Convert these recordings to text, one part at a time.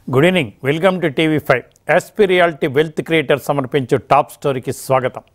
Good evening welcome to TV five SP reality wealth creator సమర్పించే top స్టోరీకి స్వాగతం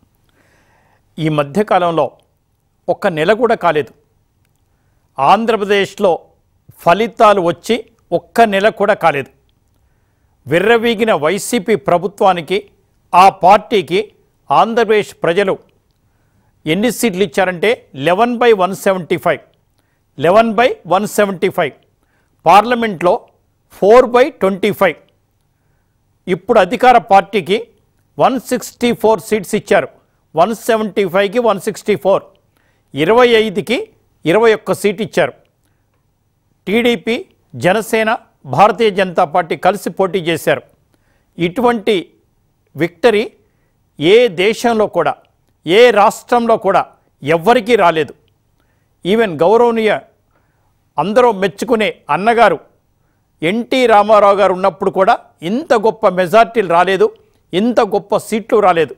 ఈ మధ్యకాలంలో ఒక్క నెల కూడా కాలేదు ఆంధ్రప్రదేశ్లో ఫలితాలు వచ్చి ఒక్క నెల కూడా కాలేదు విర్రవీగిన వైసీపీ ప్రభుత్వానికి ఆ పార్టీకి ఆంధ్రప్రదేశ్ ప్రజలు ఎన్ని సీట్లు ఇచ్చారంటే eleven by one seventy five eleven by one seventy five పార్లమెంట్లో ఫోర్ బై ట్వంటీ ఫైవ్ ఇప్పుడు అధికార పార్టీకి వన్ సిక్స్టీ ఫోర్ సీట్స్ ఇచ్చారు వన్ సెవెంటీ ఫైవ్కి వన్ సిక్స్టీ ఫోర్ ఇరవై ఐదుకి ఇరవై ఒక్క సీట్ ఇచ్చారు టీడీపీ జనసేన భారతీయ జనతా పార్టీ కలిసి పోటీ చేశారు ఇటువంటి విక్టరీ ఏ దేశంలో కూడా ఏ రాష్ట్రంలో కూడా ఎవ్వరికీ రాలేదు ఈవెన్ గౌరవనీయ అందరూ మెచ్చుకునే అన్నగారు ఎన్టీ రామారావు గారు ఉన్నప్పుడు కూడా ఇంత గొప్ప మెజార్టీలు రాలేదు ఇంత గొప్ప సీట్లు రాలేదు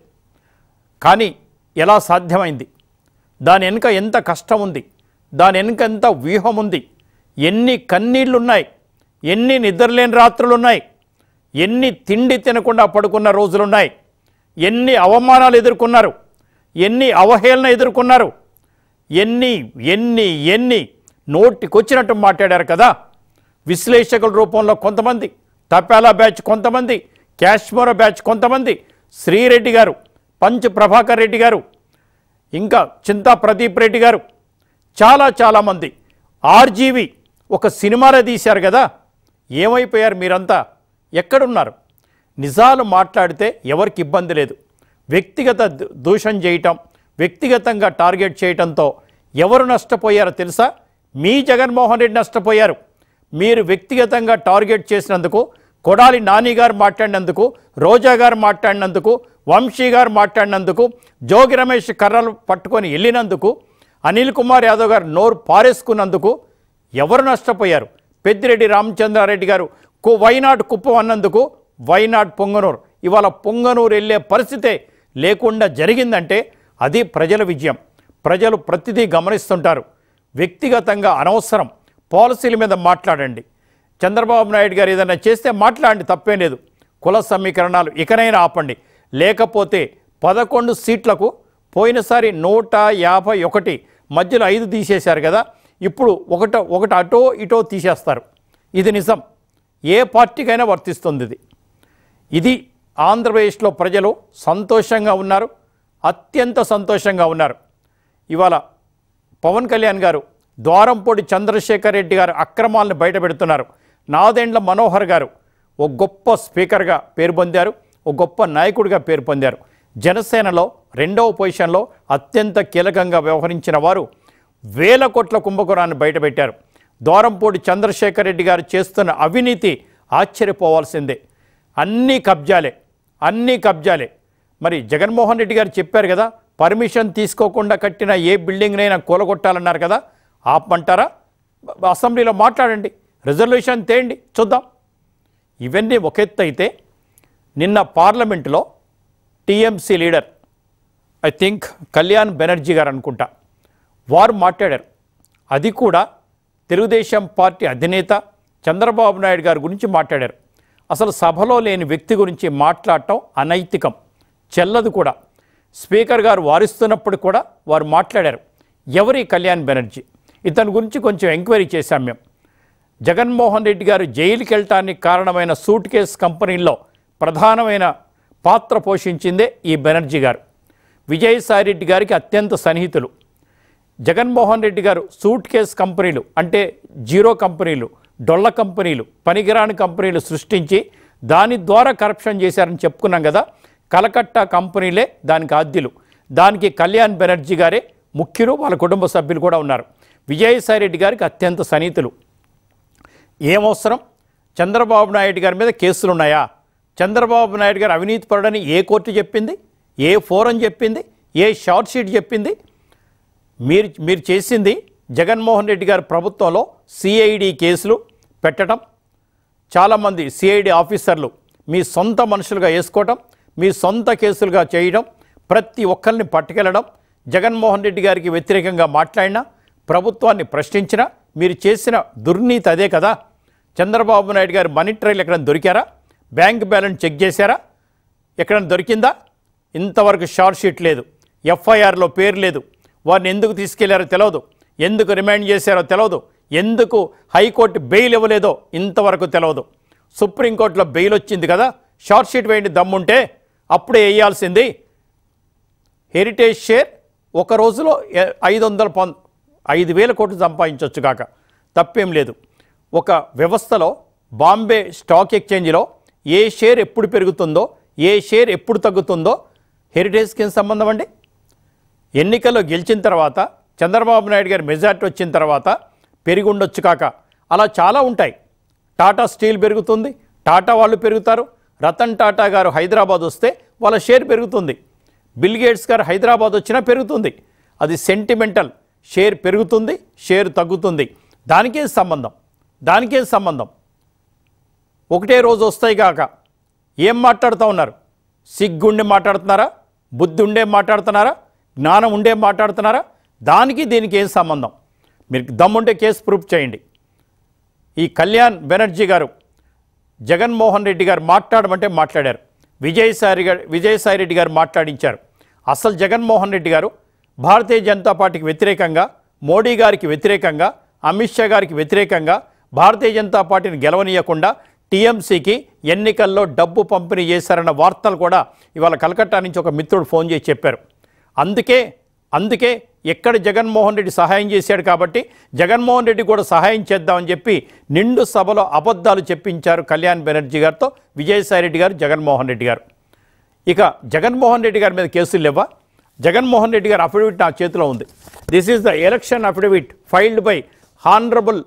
కానీ ఎలా సాధ్యమైంది దాని వెనుక ఎంత కష్టం ఉంది దాని వెనుక ఎంత వ్యూహం ఉంది ఎన్ని కన్నీళ్లున్నాయి ఎన్ని నిద్రలేని రాత్రులున్నాయి ఎన్ని తిండి తినకుండా పడుకున్న రోజులున్నాయి ఎన్ని అవమానాలు ఎదుర్కొన్నారు ఎన్ని అవహేళన ఎదుర్కొన్నారు ఎన్ని ఎన్ని ఎన్ని నోటికొచ్చినట్టు మాట్లాడారు కదా విశ్లేషకుల రూపంలో కొంతమంది తపాలా బ్యాచ్ కొంతమంది కాశ్మీర బ్యాచ్ కొంతమంది శ్రీరెడ్డి గారు పంచ్ ప్రభాకర్ రెడ్డి గారు ఇంకా చింతా ప్రదీప్ రెడ్డి గారు చాలా చాలామంది ఆర్జీవి ఒక సినిమాలో తీశారు కదా ఏమైపోయారు మీరంతా ఎక్కడున్నారు నిజాలు మాట్లాడితే ఎవరికి ఇబ్బంది లేదు వ్యక్తిగత ద- దూషణ చేయటం వ్యక్తిగతంగా టార్గెట్ చేయటంతో ఎవరు నష్టపోయారో తెలుసా మీ జగన్మోహన్ రెడ్డి నష్టపోయారు మీరు వ్యక్తిగతంగా టార్గెట్ చేసినందుకు కొడాలి నాని గారు మాట్లాడినందుకు రోజా గారు మాట్లాడినందుకు వంశీ గారు మాట్లాడినందుకు జోగి రమేష్ కర్రలు పట్టుకొని వెళ్ళినందుకు అనిల్ కుమార్ యాదవ్ గారు నోరు పారేసుకున్నందుకు ఎవరు నష్టపోయారు పెద్దిరెడ్డి రామచంద్రారెడ్డి గారు కు వైనాడ్ కుప్పం అన్నందుకు వైనాడ్ పొంగనూరు ఇవాళ పొంగనూరు వెళ్ళే పరిస్థితే లేకుండా జరిగిందంటే అది ప్రజల విజయం ప్రజలు ప్రతిదీ గమనిస్తుంటారు వ్యక్తిగతంగా అనవసరం పాలసీల మీద మాట్లాడండి చంద్రబాబు నాయుడు గారు ఏదైనా చేస్తే మాట్లాడండి తప్పేం లేదు కుల సమీకరణాలు ఇకనైనా ఆపండి లేకపోతే పదకొండు సీట్లకు పోయినసారి నూట యాభై ఒకటి మధ్యలో ఐదు తీసేశారు కదా ఇప్పుడు ఒకట ఒకటి అటో ఇటో తీసేస్తారు ఇది నిజం ఏ పార్టీకైనా వర్తిస్తుంది ఇది ఇది ఆంధ్రప్రదేశ్లో ప్రజలు సంతోషంగా ఉన్నారు అత్యంత సంతోషంగా ఉన్నారు ఇవాళ పవన్ కళ్యాణ్ గారు ద్వారంపూడి చంద్రశేఖర్ రెడ్డి గారు అక్రమాలను బయటపెడుతున్నారు నాదెండ్ల మనోహర్ గారు ఒక గొప్ప స్పీకర్గా పేరు పొందారు ఒక గొప్ప నాయకుడిగా పేరు పొందారు జనసేనలో రెండవ పొజిషన్లో అత్యంత కీలకంగా వ్యవహరించిన వారు వేల కోట్ల కుంభకోణాన్ని బయటపెట్టారు ద్వారంపూడి చంద్రశేఖర్ రెడ్డి గారు చేస్తున్న అవినీతి ఆశ్చర్యపోవాల్సిందే అన్నీ కబ్జాలే అన్నీ కబ్జాలే మరి జగన్మోహన్ రెడ్డి గారు చెప్పారు కదా పర్మిషన్ తీసుకోకుండా కట్టిన ఏ బిల్డింగ్నైనా కూలగొట్టాలన్నారు కదా ఆపమంటారా బ- అసెంబ్లీలో మాట్లాడండి రిజర్వేషన్ తేండి చూద్దాం ఇవన్నీ ఒక ఎత్తు అయితే నిన్న పార్లమెంటులో TMC leader I think Kalyan Banerjee గారు అనుకుంటా వారు మాట్లాడారు అది కూడా తెలుగుదేశం పార్టీ అధినేత చంద్రబాబు నాయుడు గారి గురించి మాట్లాడారు అసలు సభలో లేని వ్యక్తి గురించి మాట్లాడటం అనైతికం చెల్లదు కూడా స్పీకర్ గారు వారిస్తున్నప్పుడు కూడా వారు మాట్లాడారు ఎవరి కళ్యాణ్ బెనర్జీ ఇతని గురించి కొంచెం ఎంక్వైరీ చేశాం మేము జగన్మోహన్ రెడ్డి గారు జైలుకి వెళ్ళటానికి కారణమైన సూట్ కేస్ కంపెనీల్లో ప్రధానమైన పాత్ర పోషించిందే ఈ బెనర్జీ గారు విజయసాయి రెడ్డి గారికి అత్యంత సన్నిహితులు జగన్మోహన్ రెడ్డి గారు సూట్ కేస్ కంపెనీలు అంటే జీరో కంపెనీలు డొల్ల కంపెనీలు పనికిరాని కంపెనీలు సృష్టించి దాని ద్వారా కరప్షన్ చేశారని చెప్పుకున్నాం కదా కలకత్తా కంపెనీలే దానికి ఆద్యులు దానికి కళ్యాణ్ బెనర్జీ గారే ముఖ్యులు వాళ్ళ కుటుంబ సభ్యులు కూడా ఉన్నారు విజయసాయి రెడ్డి గారికి అత్యంత సన్నిహితులు ఏమవసరం చంద్రబాబు నాయుడు గారి మీద కేసులు ఉన్నాయా చంద్రబాబు నాయుడు గారు అవినీతి పరుడని ఏ కోర్టు చెప్పింది ఏ ఫోరం చెప్పింది ఏ షార్ట్ షీట్ చెప్పింది మీరు మీరు చేసింది జగన్మోహన్ రెడ్డి గారి ప్రభుత్వంలో సిఐడి కేసులు పెట్టడం చాలామంది సిఐడి ఆఫీసర్లు మీ సొంత మనుషులుగా వేసుకోవటం మీ సొంత కేసులుగా చేయడం ప్రతి ఒక్కరిని పట్టుకెళ్ళడం జగన్మోహన్ రెడ్డి గారికి వ్యతిరేకంగా మాట్లాడినా ప్రభుత్వాన్ని ప్రశ్నించినా మీరు చేసిన దుర్నీతి అదే కదా చంద్రబాబు నాయుడు గారు మనీ ట్రైల్ ఎక్కడైనా దొరికారా బ్యాంక్ బ్యాలెన్స్ చెక్ చేశారా ఎక్కడైనా దొరికిందా ఇంతవరకు షార్ట్ షీట్ లేదు ఎఫ్ఐఆర్లో పేరు లేదు వారిని ఎందుకు తీసుకెళ్లారో తెలియదు ఎందుకు రిమైండ్ చేశారో తెలియదు ఎందుకు హైకోర్టు బెయిల్ ఇవ్వలేదో ఇంతవరకు తెలియదు సుప్రీంకోర్టులో బెయిల్ వచ్చింది కదా షార్ట్ షీట్ వేయండి దమ్ముంటే అప్పుడే వేయాల్సింది హెరిటేజ్ షేర్ ఒక రోజులో ఎ- ఐదు వందల పం ఐదు వేల కోట్లు సంపాదించవచ్చు కాక తప్పేం లేదు ఒక వ్యవస్థలో బాంబే స్టాక్ ఎక్స్చేంజ్లో ఏ షేర్ ఎప్పుడు పెరుగుతుందో ఏ షేర్ ఎప్పుడు తగ్గుతుందో హెరిటేజ్కి ఏం సంబంధం అండి ఎన్నికల్లో గెలిచిన తర్వాత చంద్రబాబు నాయుడు గారి మెజార్టీ వచ్చిన తర్వాత పెరిగి ఉండొచ్చు కాక అలా చాలా ఉంటాయి టాటా స్టీల్ పెరుగుతుంది టాటా వాళ్ళు పెరుగుతారు రతన్ టాటా గారు హైదరాబాద్ వస్తే వాళ్ళ షేర్ పెరుగుతుంది బిల్ గేట్స్ గారు హైదరాబాద్ వచ్చినా పెరుగుతుంది అది సెంటిమెంటల్ షేర్ పెరుగుతుంది షేర్ తగ్గుతుంది దానికేం సంబంధం దానికేం సంబంధం ఒకటే రోజు వస్తాయి కాక ఏం మాట్లాడుతూ ఉన్నారు సిగ్గుండి మాట్లాడుతున్నారా బుద్ధి ఉండే మాట్లాడుతున్నారా జ్ఞానం ఉండే మాట్లాడుతున్నారా దానికి దీనికి ఏం సంబంధం మీరు దమ్ముంటే కేసు ప్రూఫ్ చేయండి ఈ కళ్యాణ్ బెనర్జీ గారు జగన్మోహన్ రెడ్డి గారు మాట్లాడమంటే మాట్లాడారు విజయసాయి గారు విజయసాయి రెడ్డి గారు మాట్లాడించారు అసలు జగన్మోహన్ రెడ్డి గారు భారతీయ జనతా పార్టీకి వ్యతిరేకంగా మోడీ గారికి వ్యతిరేకంగా అమిత్ షా గారికి వ్యతిరేకంగా భారతీయ జనతా పార్టీని గెలవనీయకుండా టీఎంసీకి ఎన్నికల్లో డబ్బు పంపిణీ చేశారన్న వార్తలు కూడా ఇవాళ కలకత్తా నుంచి ఒక మిత్రుడు ఫోన్ చేసి చెప్పారు అందుకే అందుకే ఎక్కడ జగన్మోహన్ రెడ్డి సహాయం చేశాడు కాబట్టి జగన్మోహన్ రెడ్డి కూడా సహాయం చేద్దామని చెప్పి నిండు సభలో అబద్ధాలు చెప్పించారు కళ్యాణ్ బెనర్జీ గారితో విజయసాయి రెడ్డి గారు జగన్మోహన్ రెడ్డి గారు ఇక జగన్మోహన్ రెడ్డి గారి మీద కేసులు లేవా జగన్మోహన్ రెడ్డి గారి అఫిడవిట్ నా చేతిలో ఉంది this is the election affidavit filed by honourable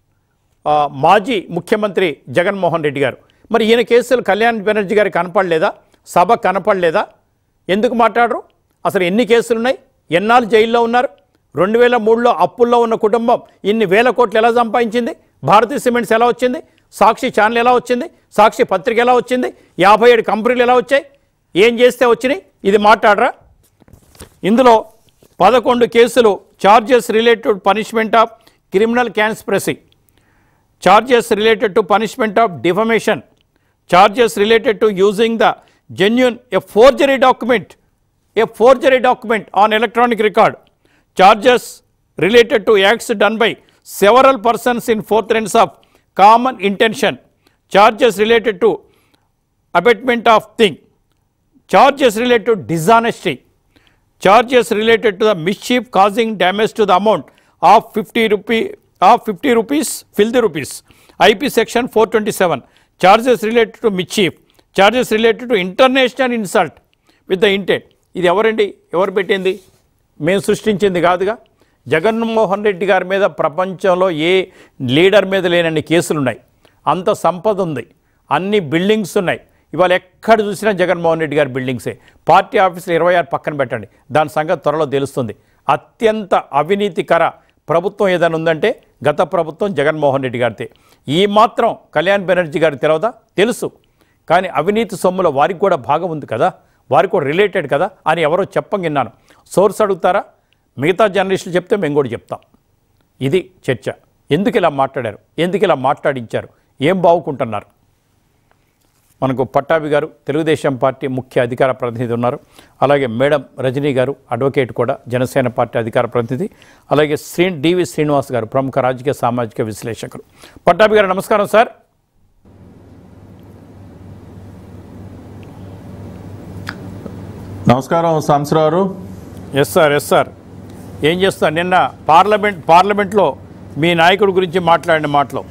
ఆ, మాజీ ముఖ్యమంత్రి జగన్మోహన్ రెడ్డి గారు మరి ఈయన కేసులు కళ్యాణ్ బెనర్జీ గారికి కనపడలేదా సభ కనపడలేదా ఎందుకు మాట్లాడరు అసలు ఎన్ని కేసులు ఉన్నాయి ఎన్నాళ్ళు జైల్లో ఉన్నారు రెండు వేల మూడులో అప్పుల్లో ఉన్న కుటుంబం ఇన్ని వేల కోట్లు ఎలా సంపాదించింది భారతీయ సిమెంట్స్ ఎలా వచ్చింది సాక్షి ఛానల్ ఎలా వచ్చింది సాక్షి పత్రిక ఎలా వచ్చింది యాభై ఏడు కంపెనీలు ఎలా వచ్చాయి ఏం చేస్తే వచ్చినాయి ఇది మాట్లాడరా ఇందులో పదకొండు కేసులు charges related punishment of criminal conspiracy charges related to punishment of defamation, charges related to using the genuine, a forgery document, a forgery document on electronic record, charges related to acts done by several persons in furtherance of common intention, charges related to abatement of thing, charges related to dishonesty, charges related to the mischief causing damage to the amount of 50 rupee of 50 rupees filthy rupees ip section 427 charges related to mischief charges related to international insult with the intent ఇది ఎవరండి ఎవరు పెట్టింది మేము సృష్టించింది కాదుగా జగన్మోహన్ రెడ్డి గారి మీద ప్రపంచంలో ఏ లీడర్ మీద లేనన్ని కేసులు ఉన్నాయి అంత సంపద ఉంది అన్ని బిల్డింగ్స్ ఉన్నాయి ఇవాళ ఎక్కడ చూసినా జగన్మోహన్ రెడ్డి గారి బిల్డింగ్సే పార్టీ ఆఫీసులు ఇరవై ఆరు పక్కన పెట్టండి దాని సంగతి త్వరలో తెలుస్తుంది అత్యంత అవినీతికర ప్రభుత్వం ఏదైనా ఉందంటే గత ప్రభుత్వం జగన్మోహన్ రెడ్డి గారితే ఈ మాత్రం కళ్యాణ్ బెనర్జీ గారికి తెలియదా తెలుసు కానీ అవినీతి సొమ్ములో వారికి కూడా భాగం ఉంది కదా వారికి కూడా రిలేటెడ్ కదా అని ఎవరో చెప్పంగిన్నాను సోర్స్ అడుగుతారా మిగతా జర్నలిస్టులు చెప్తే మేము కూడా చెప్తాం ఇది చర్చ ఎందుకు ఇలా మాట్లాడారు ఎందుకు ఇలా మాట్లాడించారు ఏం బావుకుంటున్నారు మనకు పట్టాభి గారు తెలుగుదేశం పార్టీ ముఖ్య అధికార ప్రతినిధి ఉన్నారు అలాగే మేడం రజనీ గారు అడ్వకేట్ కూడా జనసేన పార్టీ అధికార ప్రతినిధి అలాగే శ్రీ డివి శ్రీనివాస్ గారు ప్రముఖ రాజకీయ సామాజిక విశ్లేషకులు పట్టాభి గారు నమస్కారం సార్ నమస్కారం సాంసరావు ఎస్ సార్ ఎస్ సార్ ఏం చేస్తారు నిన్న పార్లమెంట్ పార్లమెంట్లో మీ నాయకుడి గురించి మాట్లాడిన మాటలో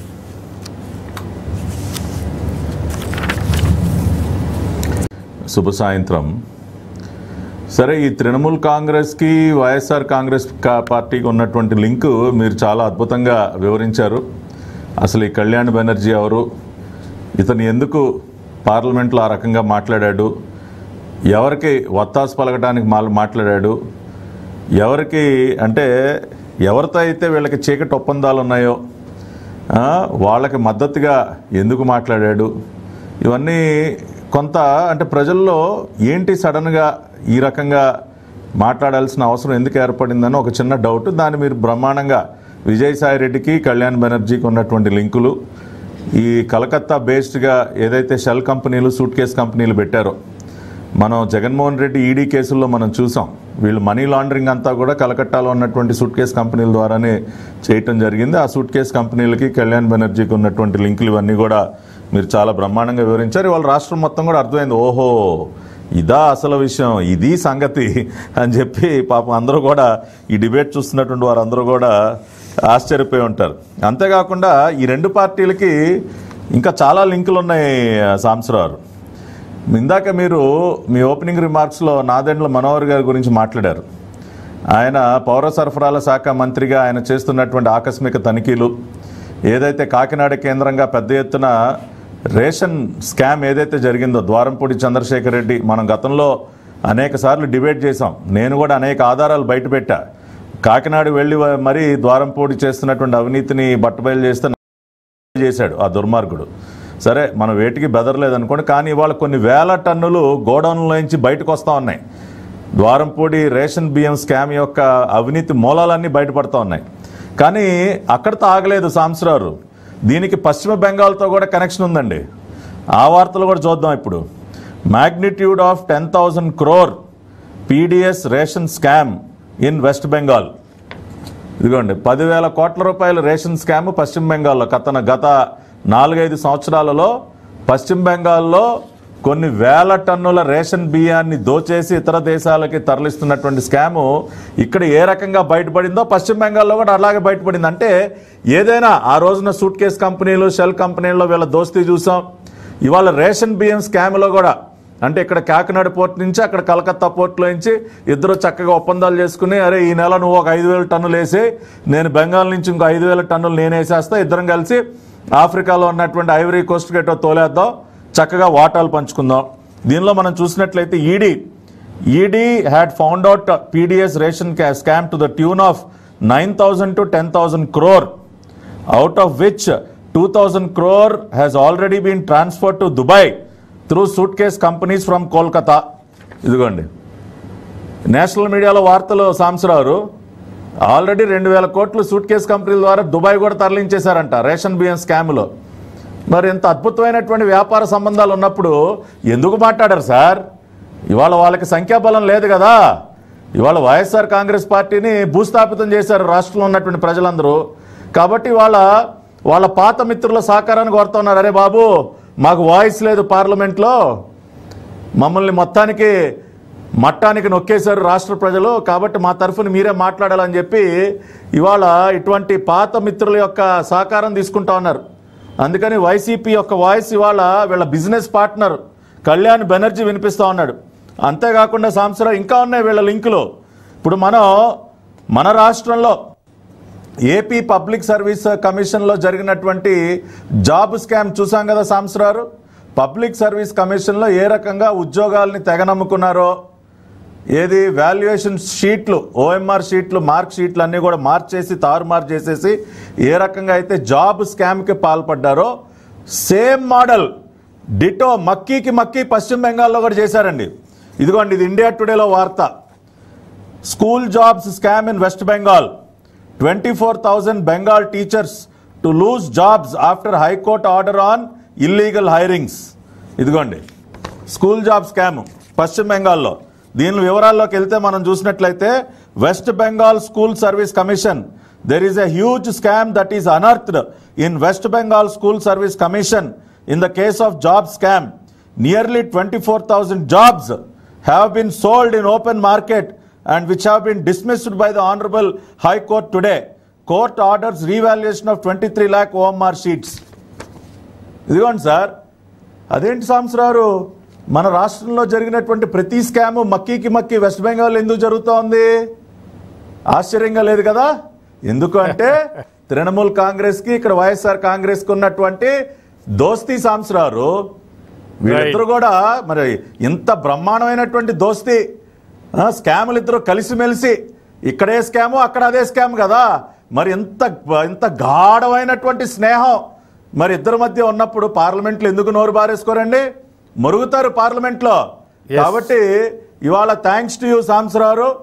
శుభ సాయంత్రం సరే ఈ తృణమూల్ కాంగ్రెస్కి వైఎస్ఆర్ కాంగ్రెస్ కా- పార్టీకి ఉన్నటువంటి లింకు మీరు చాలా అద్భుతంగా వివరించారు అసలు ఈ కళ్యాణ్ బెనర్జీ ఎవరు ఇతను ఎందుకు పార్లమెంట్లో ఆ రకంగా మాట్లాడాడు ఎవరికి వత్తాసు పలకడానికి మా మాట్లాడాడు ఎవరికి అంటే ఎవరితో అయితే వీళ్ళకి చీకటి ఒప్పందాలు ఉన్నాయో ఆ, వాళ్ళకి మద్దతుగా ఎందుకు మాట్లాడాడు ఇవన్నీ కొంత అంటే ప్రజల్లో ఏంటి సడన్గా ఈ రకంగా మాట్లాడాల్సిన అవసరం ఎందుకు ఏర్పడిందని ఒక చిన్న డౌట్ దాన్ని మీరు బ్రహ్మాండంగా విజయసాయి రెడ్డికి కళ్యాణ్ బెనర్జీకి ఉన్నటువంటి లింకులు ఈ కలకత్తా బేస్డ్గా ఏదైతే షెల్ కంపెనీలు సూట్ కేస్ కంపెనీలు పెట్టారో మనం జగన్మోహన్ రెడ్డి ఈడీ కేసుల్లో మనం చూసాం వీళ్ళు మనీ లాండరింగ్ అంతా కూడా కలకట్టాలో ఉన్నటువంటి సూట్ కేస్ కంపెనీల ద్వారానే చేయటం జరిగింది ఆ సూట్ కేస్ కంపెనీలకి కళ్యాణ్ బెనర్జీకి ఉన్నటువంటి లింకులు ఇవన్నీ కూడా మీరు చాలా బ్రహ్మాండంగా వివరించారు ఇవాళ రాష్ట్రం మొత్తం కూడా అర్థమైంది ఓహో ఇదా అసలు విషయం ఇది సంగతి అని చెప్పి పాపం అందరూ కూడా ఈ డిబేట్ చూస్తున్నటువంటి వారందరూ కూడా ఆశ్చర్యపోయి ఉంటారు అంతేకాకుండా ఈ రెండు పార్టీలకి ఇంకా చాలా లింకులు ఉన్నాయి సాంసరావు ఇందాక మీరు మీ ఓపెనింగ్ రిమార్క్స్లో నాదెండ్ల మనోహర్ గారి గురించి మాట్లాడారు ఆయన పౌర సరఫరాల శాఖ మంత్రిగా ఆయన చేస్తున్నటువంటి ఆకస్మిక తనిఖీలు ఏదైతే కాకినాడ కేంద్రంగా పెద్ద ఎత్తున రేషన్ స్కామ్ ఏదైతే జరిగిందో ద్వారంపూడి చంద్రశేఖర్ రెడ్డి మనం గతంలో అనేక సార్లు డిబేట్ చేశాం నేను కూడా అనేక ఆధారాలు బయటపెట్టా కాకినాడ వెళ్ళి మరీ ద్వారంపూడి చేస్తున్నటువంటి అవినీతిని బట్టబయలు చేస్తే చేశాడు ఆ దుర్మార్గుడు సరే మనం వేటికి బెదరలేదు అనుకోండి కానీ ఇవాళ కొన్ని వేల టన్నులు గోడౌన్లోంచి బయటకు వస్తూ ఉన్నాయి ద్వారంపూడి రేషన్ బియ్యం స్కామ్ యొక్క అవినీతి మూలాలన్నీ బయటపడతా ఉన్నాయి కానీ అక్కడితో ఆగలేదు సాంసరారు దీనికి పశ్చిమ బెంగాల్తో కూడా కనెక్షన్ ఉందండి ఆ వార్తలు కూడా చూద్దాం ఇప్పుడు magnitude of ten thousand crore PDS ration scam in West Bengal ఇదిగోండి పదివేల కోట్ల రూపాయల రేషన్ స్కామ్ పశ్చిమ బెంగాల్లో గత గత నాలుగైదు సంవత్సరాలలో పశ్చిమ బెంగాల్లో కొన్ని వేల టన్నుల రేషన్ బియ్యాన్ని దోచేసి ఇతర దేశాలకి తరలిస్తున్నటువంటి స్కాము ఇక్కడ ఏ రకంగా బయటపడిందో పశ్చిమ బెంగాల్లో కూడా అలాగే బయటపడింది అంటే ఏదైనా ఆ రోజున సూట్ కేస్ కంపెనీలు షెల్ కంపెనీల్లో వీళ్ళ దోస్తీ చూసాం ఇవాళ రేషన్ బియ్యం స్కామ్లో కూడా అంటే ఇక్కడ కాకినాడ పోర్ట్ నుంచి అక్కడ కలకత్తా పోర్ట్లో నుంచి ఇద్దరు చక్కగా ఒప్పందాలు చేసుకుని అరే ఈ నెల నువ్వు ఒక ఐదు వేల టన్నులు వేసి నేను బెంగాల్ నుంచి ఇంకో ఐదు వేల టన్నులు నేను వేసేస్తా ఇద్దరం కలిసి ఆఫ్రికాలో ఉన్నటువంటి ఐవరీ కోస్ట్ గేటో తోలేద్దాం చక్కగా వాటాలు పంచుకుందాం దీనిలో మనం చూసినట్లయితే ED ED had found out PDS ration scam to the tune of nine thousand to ten thousand crore out of which 2000 crore has already been transferred to Dubai through suitcase companies from Kolkata. ఇదిగోండి national మీడియాలో వార్తలు సాంసరావు already రెండు వేల కోట్లు suit case కంపెనీల ద్వారా Dubai కూడా తరలించేశారంట ration బియ్యం స్కామ్లో మరి ఇంత అద్భుతమైనటువంటి వ్యాపార సంబంధాలు ఉన్నప్పుడు ఎందుకు మాట్లాడారు సార్ ఇవాళ వాళ్ళకి సంఖ్యాబలం లేదు కదా ఇవాళ వైఎస్ఆర్ కాంగ్రెస్ పార్టీని భూస్థాపితం చేశారు రాష్ట్రంలో ఉన్నటువంటి ప్రజలందరూ కాబట్టి వాళ్ళ వాళ్ళ పాత మిత్రుల సహకారాన్ని కోరుతున్నారు అరే బాబు మాకు వాయిస్ లేదు పార్లమెంట్లో మమ్మల్ని మొత్తానికి మట్టానికి నొక్కేశారు రాష్ట్ర ప్రజలు కాబట్టి మా తరఫున మీరే మాట్లాడాలని చెప్పి ఇవాళ ఇటువంటి పాత మిత్రుల యొక్క సహకారం తీసుకుంటా ఉన్నారు అందుకని వైసీపీ యొక్క వాయిస్ ఇవాళ వీళ్ళ బిజినెస్ పార్ట్నర్ కళ్యాణ్ బెనర్జీ వినిపిస్తూ ఉన్నాడు అంతేకాకుండా సంవత్సరం ఇంకా ఉన్నాయి వీళ్ళ లింకులు ఇప్పుడు మనం మన రాష్ట్రంలో ఏపీ పబ్లిక్ సర్వీస్ కమిషన్లో జరిగినటువంటి జాబ్ స్కామ్ చూసాం కదా సాంసరారు పబ్లిక్ సర్వీస్ కమిషన్లో ఏ రకంగా ఉద్యోగాల్ని తెగనమ్ముకున్నారో ఏది వాల్యుయేషన్ షీట్లు ఓఎంఆర్ షీట్లు మార్క్ షీట్లు అన్నీ కూడా మార్చేసి తారుమారు చేసేసి ఏ రకంగా అయితే జాబ్ స్కామ్కి పాల్పడ్డారో సేమ్ మోడల్ డిటో మక్కీకి మక్కీ పశ్చిమ బెంగాల్లో కూడా చేశారండి ఇదిగోండి ఇది ఇండియా టుడేలో వార్త school jobs scam in West Bengal twenty four thousand Bengal teachers to lose jobs after high court order on illegal hirings ఇదిగోండి స్కూల్ జాబ్ స్కామ్ పశ్చిమ బెంగాల్లో దీని వివరాల్లోకి వెళ్తే మనం చూసినట్లయితే West Bengal school service commission there is a huge scam that is unearthed in West Bengal school service commission in the case of job scam nearly twenty four thousand jobs have been sold in open market and which have been dismissed by the Honorable High Court today. Court orders revaluation of 23 lakh OMR sheets. ఇదిగోండి sir అదేంటి సంవత్సరాలు మన రాష్ట్రంలో జరిగినటువంటి ప్రతి scam మక్కీకి మక్కీ వెస్ట్ బెంగాల్ ఎందుకు జరుగుతూ ఉంది ఆశ్చర్యంగా లేదు కదా ఎందుకు అంటే తృణమూల్ కాంగ్రెస్ కి ఇక్కడ వైఎస్ఆర్ కాంగ్రెస్ కి ఉన్నటువంటి దోస్తీ సాంసరారు వీళ్ళిద్దరు కూడా మరి ఇంత బ్రహ్మాండమైనటువంటి దోస్తీ ఆ, స్కాములు ఇద్దరు కలిసిమెలిసి ఇక్కడే స్కాము అక్కడ అదే స్కామ్ కదా మరి ఇంత ఇంత గాఢమైనటువంటి స్నేహం మరి ఇద్దరి మధ్య ఉన్నప్పుడు పార్లమెంట్లో ఎందుకు నోరు బారేసుకోరండి మరుగుతారు పార్లమెంట్లో Yes. కాబట్టి ఇవాళ థ్యాంక్స్ టు యూ సాంసరావు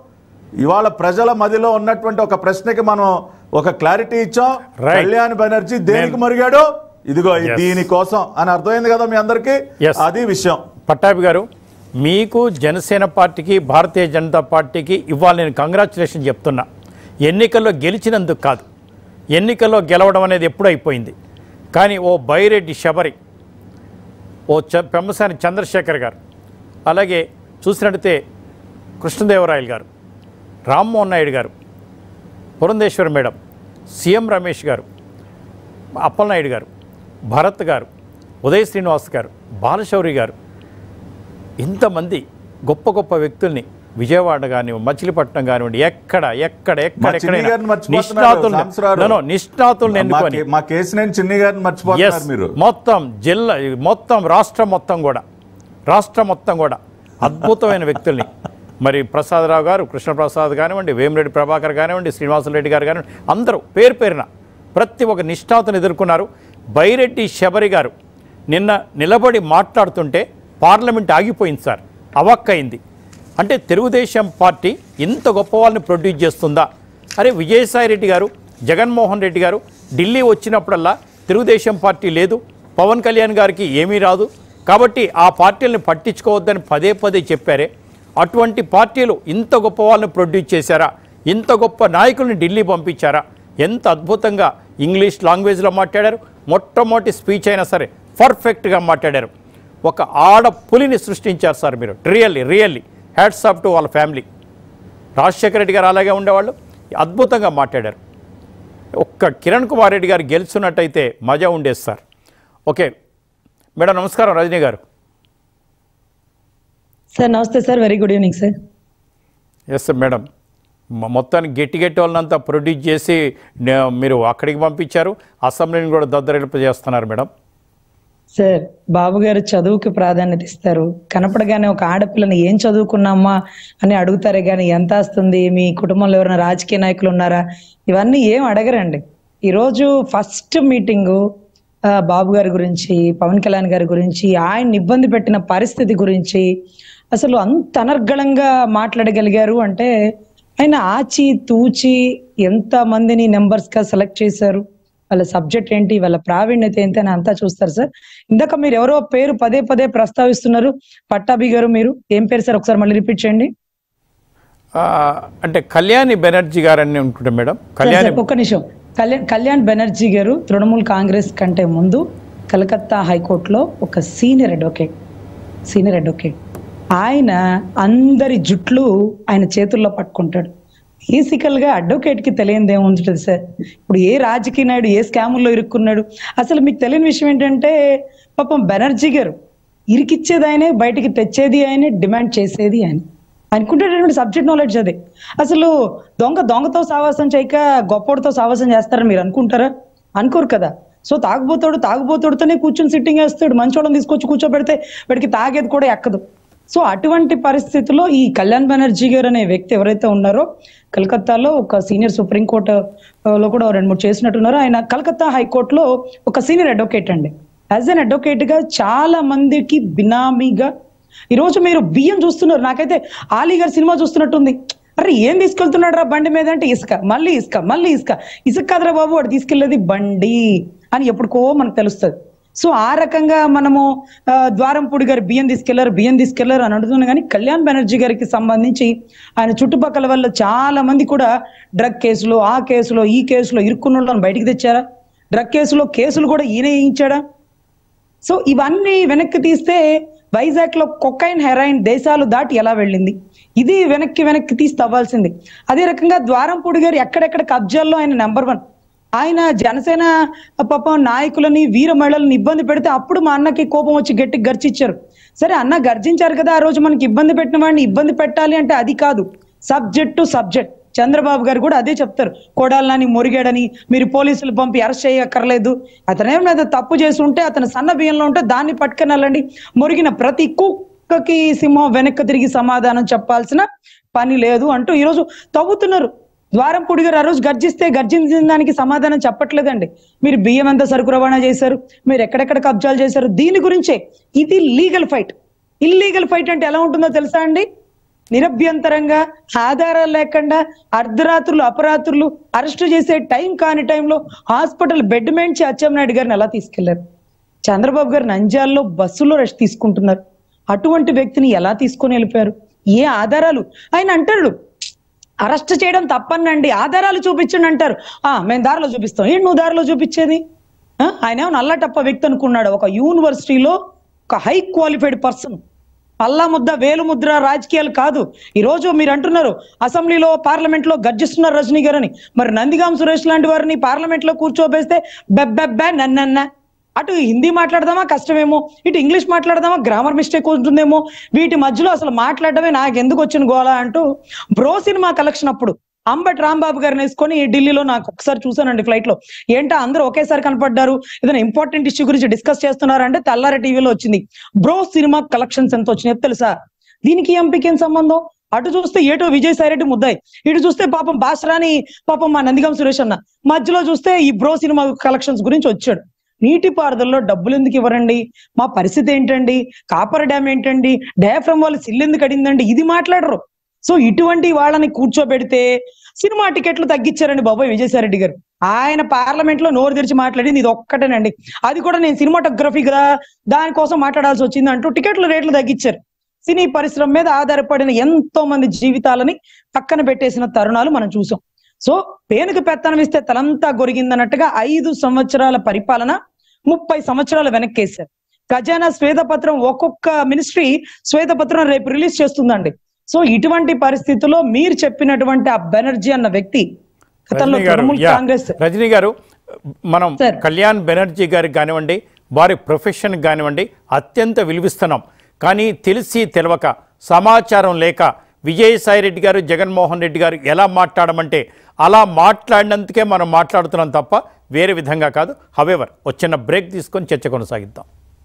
ఇవాళ ప్రజల మదిలో ఉన్నటువంటి ఒక ప్రశ్నకి మనం ఒక క్లారిటీ ఇచ్చాం Right. కళ్యాణ్ బెనర్జీ దేనికి నేను- మరిగాడు ఇదిగో Yes. దీనికోసం అని అర్థమైంది కదా మీ అందరికీ Yes. అది విషయం పట్టాభి గారు మీకు జనసేన పార్టీకి భారతీయ జనతా పార్టీకి ఇవాళ నేను కంగ్రాచులేషన్ చెప్తున్నా ఎన్నికల్లో గెలిచినందుకు కాదు ఎన్నికల్లో గెలవడం అనేది ఎప్పుడు అయిపోయింది కానీ ఓ బైరెడ్డి శబరి ఓ చ పెమ్మసాని చంద్రశేఖర్ గారు అలాగే చూసినట్టయితే కృష్ణదేవరాయలు గారు రామ్మోహన్ నాయుడు గారు పురంధేశ్వర్ మేడం సీఎం రమేష్ గారు అప్పలనాయుడు గారు భరత్ గారు ఉదయ్ శ్రీనివాస్ గారు బాలశౌరి గారు ఇంతమంది గొప్ప గొప్ప వ్యక్తుల్ని విజయవాడ కానివ్వండి మచిలీపట్నం కానివ్వండి ఎక్కడ ఎక్కడ ఎక్కడ మా ఎక్కడైనా చిన్ని గారిని మర్చిపోతున్నారు, నిష్ణాతుల్ని సాంబశివరావు. No, no, నిష్ణాతుల్ని మా ఎన్నుకొని కే- మా కేసినేని చిన్ని గారిని Yes, మర్చిపోతున్నారు మీరు మొత్తం జిల్లా మొత్తం రాష్ట్రం మొత్తం కూడా రాష్ట్రం మొత్తం కూడా అద్భుతమైన వ్యక్తుల్ని మరి ప్రసాదరావు గారు కృష్ణప్రసాద్ కానివ్వండి వేమిరెడ్డి ప్రభాకర్ కానివ్వండి శ్రీనివాసరెడ్డి గారు కానివ్వండి అందరూ పేరు పేరున ప్రతి ఒక్క నిష్ఠాతను ఎదుర్కొన్నారు బైరెడ్డి శబరి గారు నిన్న నిలబడి మాట్లాడుతుంటే పార్లమెంట్ ఆగిపోయింది సార్ అవాక్కయింది అంటే తెలుగుదేశం పార్టీ ఇంత గొప్ప వాళ్ళని ప్రొడ్యూస్ చేస్తుందా అరే విజయసాయి రెడ్డి గారు జగన్మోహన్ రెడ్డి గారు ఢిల్లీ వచ్చినప్పుడల్లా తెలుగుదేశం పార్టీ లేదు పవన్ కళ్యాణ్ గారికి ఏమీ రాదు కాబట్టి ఆ పార్టీలను పట్టించుకోవద్దని పదే పదే చెప్పారే అటువంటి పార్టీలు ఇంత గొప్ప వాళ్ళని ప్రొడ్యూస్ చేశారా ఇంత గొప్ప నాయకుల్ని ఢిల్లీ పంపించారా ఎంత అద్భుతంగా ఇంగ్లీష్ లాంగ్వేజ్లో మాట్లాడారు మొట్టమొదటి స్పీచ్ అయినా సరే పర్ఫెక్ట్గా మాట్లాడారు ఒక ఆడ పులిని సృష్టించారు సార్ మీరు really really hats off to వాళ్ళ ఫ్యామిలీ రాజశేఖర రెడ్డి గారు అలాగే ఉండేవాళ్ళు అద్భుతంగా మాట్లాడారు ఒక్క కిరణ్ కుమార్ రెడ్డి గారు గెలుచున్నట్టయితే మజా ఉండేది సార్ ఓకే మేడం నమస్కారం రజనీ గారు సార్ నమస్తే sir very good evening sir yes madam మ- మొత్తానికి గట్టి గట్టి వాళ్ళనంతా ప్రొడ్యూస్ చేసి నే- మీరు అక్కడికి పంపించారు అసెంబ్లీని కూడా దద్దరిల్ప చేస్తున్నారు మేడం సార్ బాబు గారు చదువుకి ప్రాధాన్యత ఇస్తారు కనపడగానే ఒక ఆడపిల్లని ఏం చదువుకున్నామా అని అడుగుతారే కానీ ఎంత వస్తుంది మీ కుటుంబంలో ఎవరైనా రాజకీయ నాయకులు ఉన్నారా ఇవన్నీ ఏం అడగరండి ఈరోజు ఫస్ట్ మీటింగు బాబు గారి గురించి పవన్ కళ్యాణ్ గారి గురించి ఆయన ఇబ్బంది పెట్టిన పరిస్థితి గురించి అసలు అంత అనర్గళంగా మాట్లాడగలిగారు అంటే ఆయన ఆచి తూచి ఎంత మందిని నెంబర్స్ గా సెలెక్ట్ చేశారు వాళ్ళ సబ్జెక్ట్ ఏంటి వాళ్ళ ప్రావీణ్యత ఏంటి అని అంతా చూస్తారు సార్ ఇందాక మీరు ఎవరో పేరు పదే పదే ప్రస్తావిస్తున్నారు పట్టాభి గారు మీరు ఏం పేరు సార్ ఒకసారి మళ్ళీ రిపీట్ చేయండి ఆ, అంటే కళ్యాణి బెనర్జీ గారు అని ఉంటుండే మేడం సార్, కళ్యాణి సార్, ఒక్క నిమిషం కళ్యాణ్ కళ్యాణ్ బెనర్జీ గారు తృణమూల్ కాంగ్రెస్ కంటే ముందు కలకత్తా హైకోర్టులో ఒక సీనియర్ అడ్వకేట్ సీనియర్ అడ్వకేట్ ఆయన అందరి జుట్లు ఆయన చేతుల్లో పట్టుకుంటాడు బేసికల్ గా అడ్వకేట్ కి తెలియనిది ఏముంటుంది సార్ ఇప్పుడు ఏ రాజకీయ నాయుడు ఏ స్కాముల్లో ఇరుక్కున్నాడు అసలు మీకు తెలియని విషయం ఏంటంటే పాపం బెనర్జీ గారు ఇరికిచ్చేది ఆయనే బయటికి తెచ్చేది ఆయనే డిమాండ్ చేసేది ఆయన అనుకుంటేటటువంటి సబ్జెక్ట్ నాలెడ్జ్ అది అసలు దొంగ దొంగతో సావాసం చేయక గొప్పోడితో సావాసం చేస్తారని మీరు అనుకుంటారా అనుకోరు కదా సో తాగుబోతాడు తాగుబోతాడుతోనే కూర్చొని సిట్టింగ్ వేస్తాడు మంచోళ్ళని తీసుకొచ్చి కూర్చోబెడితే వాడికి తాగేది కూడా ఎక్కదు సో అటువంటి పరిస్థితిలో ఈ కళ్యాణ్ బెనర్జీ గారు అనే వ్యక్తి ఎవరైతే ఉన్నారో కలకత్తాలో ఒక సీనియర్ సుప్రీంకోర్టు ఆ, లో కూడా రెండు మూడు చేసినట్టున్నారు ఆయన కలకత్తా హైకోర్టులో ఒక సీనియర్ అడ్వకేట్ అండి యాజ్ అన్ అడ్వకేట్ గా చాలా మందికి బినామీగా ఈరోజు మీరు బియ్యం చూస్తున్నారు నాకైతే ఆలీ గారి సినిమా చూస్తున్నట్టుంది అరే ఏం తీసుకెళ్తున్నాడు రా బండి మీద అంటే ఇసుక మళ్ళీ ఇసుక మళ్ళీ ఇసుక ఇసుక కదరా బాబు వాడు తీసుకెళ్లేది బండి అని ఎప్పుడుకో మనకు తెలుస్తుంది సో ఆ రకంగా మనము ఆ, ద్వారంపూడి గారు బియ్యం తీసుకెళ్లారు బియ్యం తీసుకెళ్లారు అని అంటున్నాను కానీ కళ్యాణ్ బెనర్జీ గారికి సంబంధించి ఆయన చుట్టుపక్కల వల్ల చాలా మంది కూడా డ్రగ్ కేసులో ఆ కేసులో ఈ కేసులో ఇరుక్కున్న వాళ్ళని బయటికి తెచ్చారా డ్రగ్ కేసులో కేసులు కూడా ఈయన వేయించాడా సో ఇవన్నీ వెనక్కి తీస్తే వైజాగ్ లో కొకైన్ హెరాయిన్ దేశాలు దాటి ఎలా వెళ్ళింది ఇది వెనక్కి వెనక్కి తీసి తవ్వాల్సింది అదే రకంగా ద్వారంపూడి గారు ఎక్కడెక్కడ కబ్జాల్లో ఆయన నెంబర్ వన్ ఆయన జనసేన పాపం నాయకులని వీర మహిళలను ఇబ్బంది పెడితే అప్పుడు మా అన్నకి కోపం వచ్చి గట్టి గర్జించారు సరే అన్న గర్జించారు కదా ఆ రోజు మనకి ఇబ్బంది పెట్టిన వాడిని ఇబ్బంది పెట్టాలి అంటే అది కాదు సబ్జెక్ట్ టు సబ్జెక్ట్ చంద్రబాబు గారు కూడా అదే చెప్తారు కోడాలని మొరిగాడని మీరు పోలీసులు పంపి అరెస్ట్ చేయక్కర్లేదు అతనేం లేదు తప్పు చేసి ఉంటే అతను సన్న బియ్యంలో ఉంటే దాన్ని పట్టుకుని వెళ్ళండి మొరిగిన ప్రతి కుక్కకి సింహం వెనక్కి తిరిగి సమాధానం చెప్పాల్సిన పని లేదు అంటూ ఈరోజు తవ్వుతున్నారు ద్వారం పొడి గారు ఆ రోజు గర్జిస్తే గర్జించిన దానికి సమాధానం చెప్పట్లేదండి మీరు బియ్యం ఎంత సరుకు రవాణా చేశారు మీరు ఎక్కడెక్కడ కబ్జాలు చేశారు దీని గురించే ఇది లీగల్ ఫైట్ ఇల్లీగల్ ఫైట్ అంటే ఎలా ఉంటుందో తెలుసా అండి నిరభ్యంతరంగా ఆధారాలు లేకుండా అర్ధరాత్రులు అపరాత్రులు అరెస్టు చేసే టైం కాని టైంలో హాస్పిటల్ బెడ్ మేంచి అచ్చెన్నాయుడు గారిని ఎలా తీసుకెళ్లారు చంద్రబాబు గారు నంద్యాలలో బస్సులో రెస్ట్ తీసుకుంటున్నారు అటువంటి వ్యక్తిని ఎలా తీసుకొని వెళ్ళిపోయారు ఏ ఆధారాలు ఆయన అంటాడు అరెస్ట్ చేయడం తప్పనండి ఆధారాలు చూపించండి అంటారు ఆ మేము దారిలో చూపిస్తాం ఏంటి నువ్వు దారిలో చూపించేది ఆ, ఆయన ఏమో నల్లటప్ప వ్యక్తి అనుకున్నాడు ఒక యూనివర్సిటీలో ఒక హై క్వాలిఫైడ్ పర్సన్ పల్లా ముద్ద వేలు ముద్ర రాజకీయాలు కాదు ఈ రోజు మీరు అంటున్నారు అసెంబ్లీలో పార్లమెంట్ లో గర్జిస్తున్నారు రజనీ గారని మరి నందిగాం సురేష్ లాంటి వారిని పార్లమెంట్ లో కూర్చోబేస్తే బెబ్బెబ్బే నన్నన్న అటు హిందీ మాట్లాడదామా కష్టమేమో ఇటు ఇంగ్లీష్ మాట్లాడదామా గ్రామర్ మిస్టేక్ ఉంటుందేమో వీటి మధ్యలో అసలు మాట్లాడడమే నాకు ఎందుకు వచ్చిన గోలా అంటూ బ్రో సినిమా కలెక్షన్ అప్పుడు అంబట్ రాంబాబు గారిని వేసుకొని ఢిల్లీలో నాకు ఒకసారి చూసానండి ఫ్లైట్ లో ఏంటో అందరూ ఒకేసారి కనపడ్డారు ఏదైనా ఇంపార్టెంట్ ఇష్యూ గురించి డిస్కస్ చేస్తున్నారంటే తెల్లారి టీవీలో వచ్చింది బ్రో సినిమా కలెక్షన్స్ ఎంత వచ్చినాయో తెలుసా దీనికి ఎంపీకి ఏం సంబంధం అటు చూస్తే ఏటో విజయసాయి రెడ్డి ముద్దాయి ఇటు చూస్తే పాపం బాసరాని పాపం మా నందిగం సురేష్ అన్న మధ్యలో చూస్తే ఈ బ్రో సినిమా కలెక్షన్స్ గురించి వచ్చాడు నీటిపారుదలలో డబ్బులు ఎందుకు ఇవ్వరండి మా పరిస్థితి ఏంటండి కాపర్ డ్యామ్ ఏంటండి డయాఫ్రమ్ వాళ్ళు సిల్ ఎందుకు అడిందండి ఇది మాట్లాడరు సో ఇటువంటి వాళ్ళని కూర్చోబెడితే సినిమా టికెట్లు తగ్గించారండి బాబాయ్ విజయసాయిరెడ్డి గారు ఆయన పార్లమెంట్ లో నోరు తెరిచి మాట్లాడింది ఇది ఒక్కటేనండి అది కూడా నేను సినిమాటోగ్రఫీ కదా దానికోసం మాట్లాడాల్సి వచ్చింది అంటూ టికెట్ల రేట్లు తగ్గించారు సినీ పరిశ్రమ మీద ఆధారపడిన ఎంతో మంది జీవితాలని పక్కన పెట్టేసిన తరుణాలు మనం చూసాం సో పేనుకు పెత్తనం ఇస్తే తలంతా గొరిగిందన్నట్టుగా ఐదు సంవత్సరాల పరిపాలన ముప్పై సంవత్సరాలు వెనక్కేశారు ఖజానా శ్వేతపత్రం ఒక్కొక్క మినిస్ట్రీ శ్వేతపత్రం రేపు రిలీజ్ చేస్తుందండి సో ఇటువంటి పరిస్థితుల్లో మీరు చెప్పినటువంటి ఆ బెనర్జీ అన్న వ్యక్తి గతంలో రజనీ గారు తృణమూల్ యా. కాంగ్రెస్ రజనీ గారు మనం సార్. కళ్యాణ్ బెనర్జీ గారికి కానివ్వండి వారి ప్రొఫెషన్ కానివ్వండి అత్యంత విలువిస్తున్నాం కానీ తెలిసి తెలవక సమాచారం లేక విజయసాయి రెడ్డి గారు జగన్మోహన్ రెడ్డి గారు ఎలా మాట్లాడమంటే అలా మాట్లాడినందుకే మనం మాట్లాడుతున్నాం తప్ప వేరే విధంగా కాదు హవెవర్ ఒక చిన్న బ్రేక్ తీసుకొని చర్చ కొనసాగిద్దాం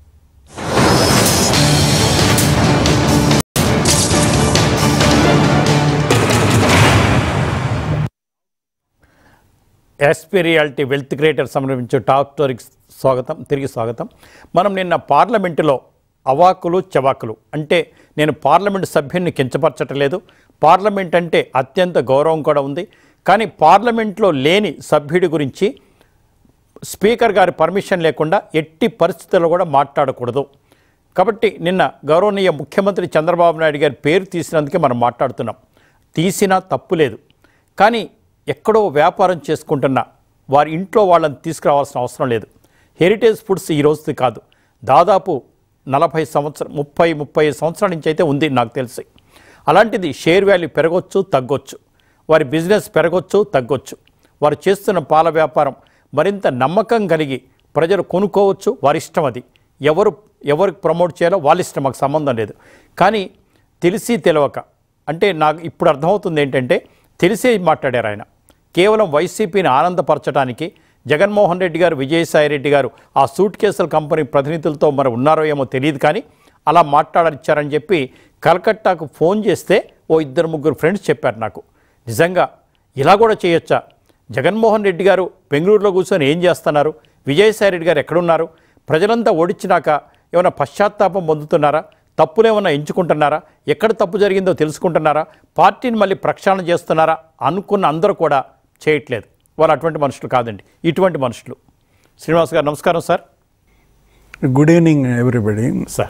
ఎస్పీరియాలిటీ వెల్త్ క్రియేటర్ సంబంధించి టాక్ స్టోరీకి స్వాగతం తిరిగి స్వాగతం మనం నిన్న పార్లమెంటులో అవాకులు చవాకులు అంటే నేను పార్లమెంటు సభ్యుడిని కించపరచటలేదు పార్లమెంట్ అంటే అత్యంత గౌరవం కూడా ఉంది కానీ పార్లమెంట్లో లేని సభ్యుడి గురించి స్పీకర్ గారి పర్మిషన్ లేకుండా ఎట్టి పరిస్థితుల్లో కూడా మాట్లాడకూడదు కాబట్టి నిన్న గౌరవనీయ ముఖ్యమంత్రి చంద్రబాబు నాయుడు గారి పేరు తీసినందుకే మనం మాట్లాడుతున్నాం తీసినా తప్పు లేదు కానీ ఎక్కడో వ్యాపారం చేసుకుంటున్న వారి ఇంట్లో వాళ్ళని తీసుకురావాల్సిన అవసరం లేదు హెరిటేజ్ ఫుడ్స్ ఈ రోజుది కాదు దాదాపు నలభై సంవత్సరం ముప్పై ముప్పై సంవత్సరాల నుంచి అయితే ఉంది నాకు తెలిసి అలాంటిది షేర్ వాల్యూ పెరగొచ్చు తగ్గొచ్చు వారి బిజినెస్ పెరగొచ్చు తగ్గొచ్చు వారు చేస్తున్న పాల వ్యాపారం మరింత నమ్మకం కలిగి ప్రజలు కొనుక్కోవచ్చు వారి ఇష్టం అది ఎవరు ఎవరికి ప్రమోట్ చేయాలో వాళ్ళ ఇష్టం మాకు సంబంధం లేదు కానీ తెలిసి తెలవక అంటే నాకు ఇప్పుడు అర్థమవుతుంది ఏంటంటే తెలిసే మాట్లాడారు ఆయన కేవలం వైసీపీని ఆనందపరచడానికి జగన్మోహన్ రెడ్డి గారు విజయసాయి రెడ్డి గారు ఆ సూట్ కేసుల కంపెనీ ప్రతినిధులతో మరి ఉన్నారో ఏమో తెలియదు కానీ అలా మాట్లాడిచ్చారని చెప్పి కలకట్టాకు ఫోన్ చేస్తే ఓ ఇద్దరు ముగ్గురు ఫ్రెండ్స్ చెప్పారు నాకు నిజంగా ఇలా కూడా చేయొచ్చా జగన్మోహన్ రెడ్డి గారు బెంగళూరులో కూర్చొని ఏం చేస్తున్నారు విజయసాయి రెడ్డి గారు ఎక్కడున్నారు ప్రజలంతా ఓడించినాక ఏమైనా పశ్చాత్తాపం పొందుతున్నారా తప్పులు ఏమైనా ఎంచుకుంటున్నారా ఎక్కడ తప్పు జరిగిందో తెలుసుకుంటున్నారా పార్టీని మళ్ళీ ప్రక్షాళన చేస్తున్నారా అనుకున్న అందరూ కూడా చేయట్లేదు వాళ్ళు అటువంటి మనుషులు కాదండి ఇటువంటి మనుషులు శ్రీనివాస్ గారు నమస్కారం sir good evening everybody sir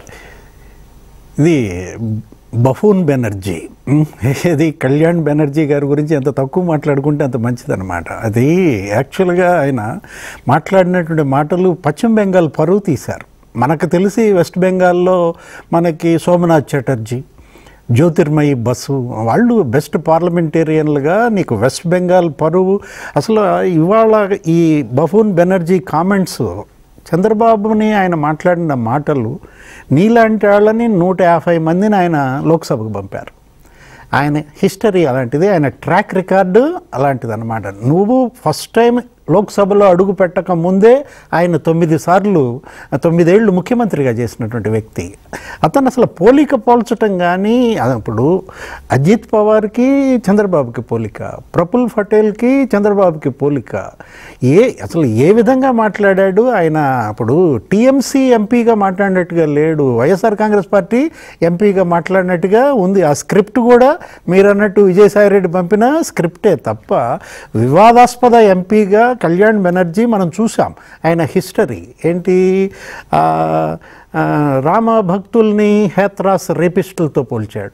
ఇది బఫూన్ బెనర్జీ ఉమ్, ఇది కళ్యాణ్ బెనర్జీ గారి గురించి ఎంత తక్కువ మాట్లాడుకుంటే అంత మంచిదన్నమాట అది యాక్చువల్గా ఆయన మాట్లాడినటువంటి మాటలు పశ్చిమ బెంగాల్ పరువు తీశారు మనకు తెలిసి వెస్ట్ బెంగాల్లో మనకి సోమనాథ్ చటర్జీ జ్యోతిర్మయి బస్సు వాళ్ళు బెస్ట్ పార్లమెంటేరియన్లుగా నీకు వెస్ట్ బెంగాల్ పరువు అసలు ఇవాళ ఈ బఫూన్ బెనర్జీ కామెంట్స్ చంద్రబాబుని ఆయన మాట్లాడిన మాటలు నీలాంటి వాళ్ళని నూట యాభై మందిని ఆయన లోక్సభకు పంపారు ఆయన హిస్టరీ అలాంటిది ఆయన ట్రాక్ రికార్డు అలాంటిది అనమాట నువ్వు ఫస్ట్ టైం లోక్సభలో అడుగు పెట్టక ముందే ఆయన తొమ్మిది సార్లు తొమ్మిదేళ్లు ముఖ్యమంత్రిగా చేసినటువంటి వ్యక్తి అతను అసలు పోలిక పోల్చటం కానీ అప్పుడు అజిత్ పవార్కి చంద్రబాబుకి పోలిక ప్రఫుల్ పటేల్కి చంద్రబాబుకి పోలిక ఏ అసలు ఏ విధంగా మాట్లాడాడు ఆయన అప్పుడు టీఎంసీ ఎంపీగా మాట్లాడినట్టుగా లేడు వైఎస్ఆర్ కాంగ్రెస్ పార్టీ ఎంపీగా మాట్లాడినట్టుగా ఉంది ఆ స్క్రిప్ట్ కూడా మీరు అన్నట్టు విజయసాయి రెడ్డి పంపిన స్క్రిప్టే తప్ప వివాదాస్పద ఎంపీగా కళ్యాణ్ బెనర్జీ మనం చూసాం ఆయన హిస్టరీ ఏంటి ఆ, ఆ, రామ భక్తుల్ని హేత్రాస్ రేపిస్టులతో పోల్చాడు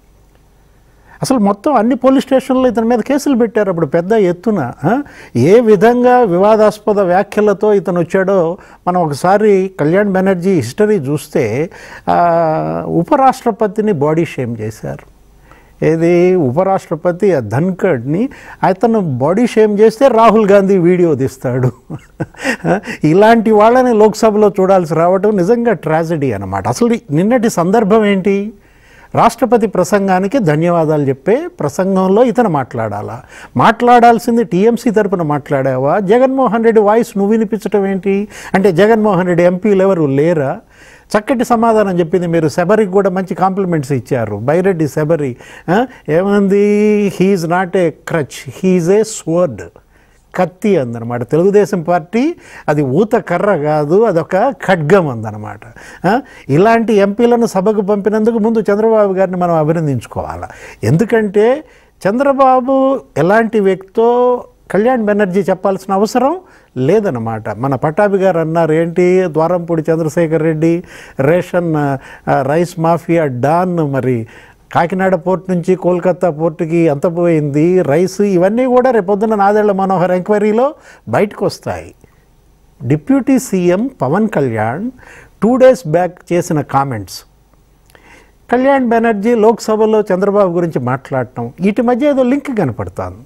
అసలు మొత్తం అన్ని పోలీస్ స్టేషన్లో ఇతని మీద కేసులు పెట్టారు అప్పుడు పెద్ద ఎత్తున ఆ? ఏ విధంగా వివాదాస్పద వ్యాఖ్యలతో ఇతను వచ్చాడో మనం ఒకసారి కళ్యాణ్ బెనర్జీ హిస్టరీ చూస్తే ఆ, ఉపరాష్ట్రపతిని బాడీ షేమ్ చేశారు ఏది ఉపరాష్ట్రపతి ఆ ధన్కడ్ని అతను బాడీ షేమ్ చేస్తే రాహుల్ గాంధీ వీడియో తీస్తాడు ఇలాంటి వాళ్ళని లోక్సభలో చూడాల్సి రావడం నిజంగా ట్రాజడీ అన్నమాట అసలు నిన్నటి సందర్భం ఏంటి రాష్ట్రపతి ప్రసంగానికి ధన్యవాదాలు చెప్పే ప్రసంగంలో ఇతను మాట్లాడాలా మాట్లాడాల్సింది టీఎంసీ తరపున మాట్లాడావా జగన్మోహన్ రెడ్డి వాయిస్ నువ్వు వినిపించడం ఏంటి అంటే జగన్మోహన్ రెడ్డి ఎంపీలు ఎవరు లేరా చక్కటి సమాధానం చెప్పింది మీరు శబరికి కూడా మంచి కాంప్లిమెంట్స్ ఇచ్చారు బైరెడ్డి శబరి ఆ, ఏమంది he is not a crutch he is a sword కత్తి అందనమాట తెలుగుదేశం పార్టీ అది ఊత కర్ర కాదు అదొక ఖడ్గం అందనమాట ఆ, ఇలాంటి ఎంపీలను సభకు పంపినందుకు ముందు చంద్రబాబు గారిని మనం అభినందించుకోవాలి ఎందుకంటే చంద్రబాబు ఎలాంటి వ్యక్తో కళ్యాణ్ బెనర్జీ చెప్పాల్సిన అవసరం లేదన్నమాట మన పట్టాభి గారు అన్నారు ఏంటి ద్వారంపూడి చంద్రశేఖర్ రెడ్డి రేషన్ ఆ, రైస్ మాఫియా డాన్ మరి కాకినాడ పోర్ట్ నుంచి కోల్కతా పోర్టుకి ఎంత పోయింది రైస్ ఇవన్నీ కూడా రేపొద్దున నాదేళ్ల మనోహర్ ఎంక్వైరీలో బయటకు వస్తాయి deputy CM Pavan Kalyan two days back చేసిన కామెంట్స్ కళ్యాణ్ బెనర్జీ లోక్సభలో చంద్రబాబు గురించి మాట్లాడటం వీటి మధ్య ఏదో లింక్ కనపడుతుంది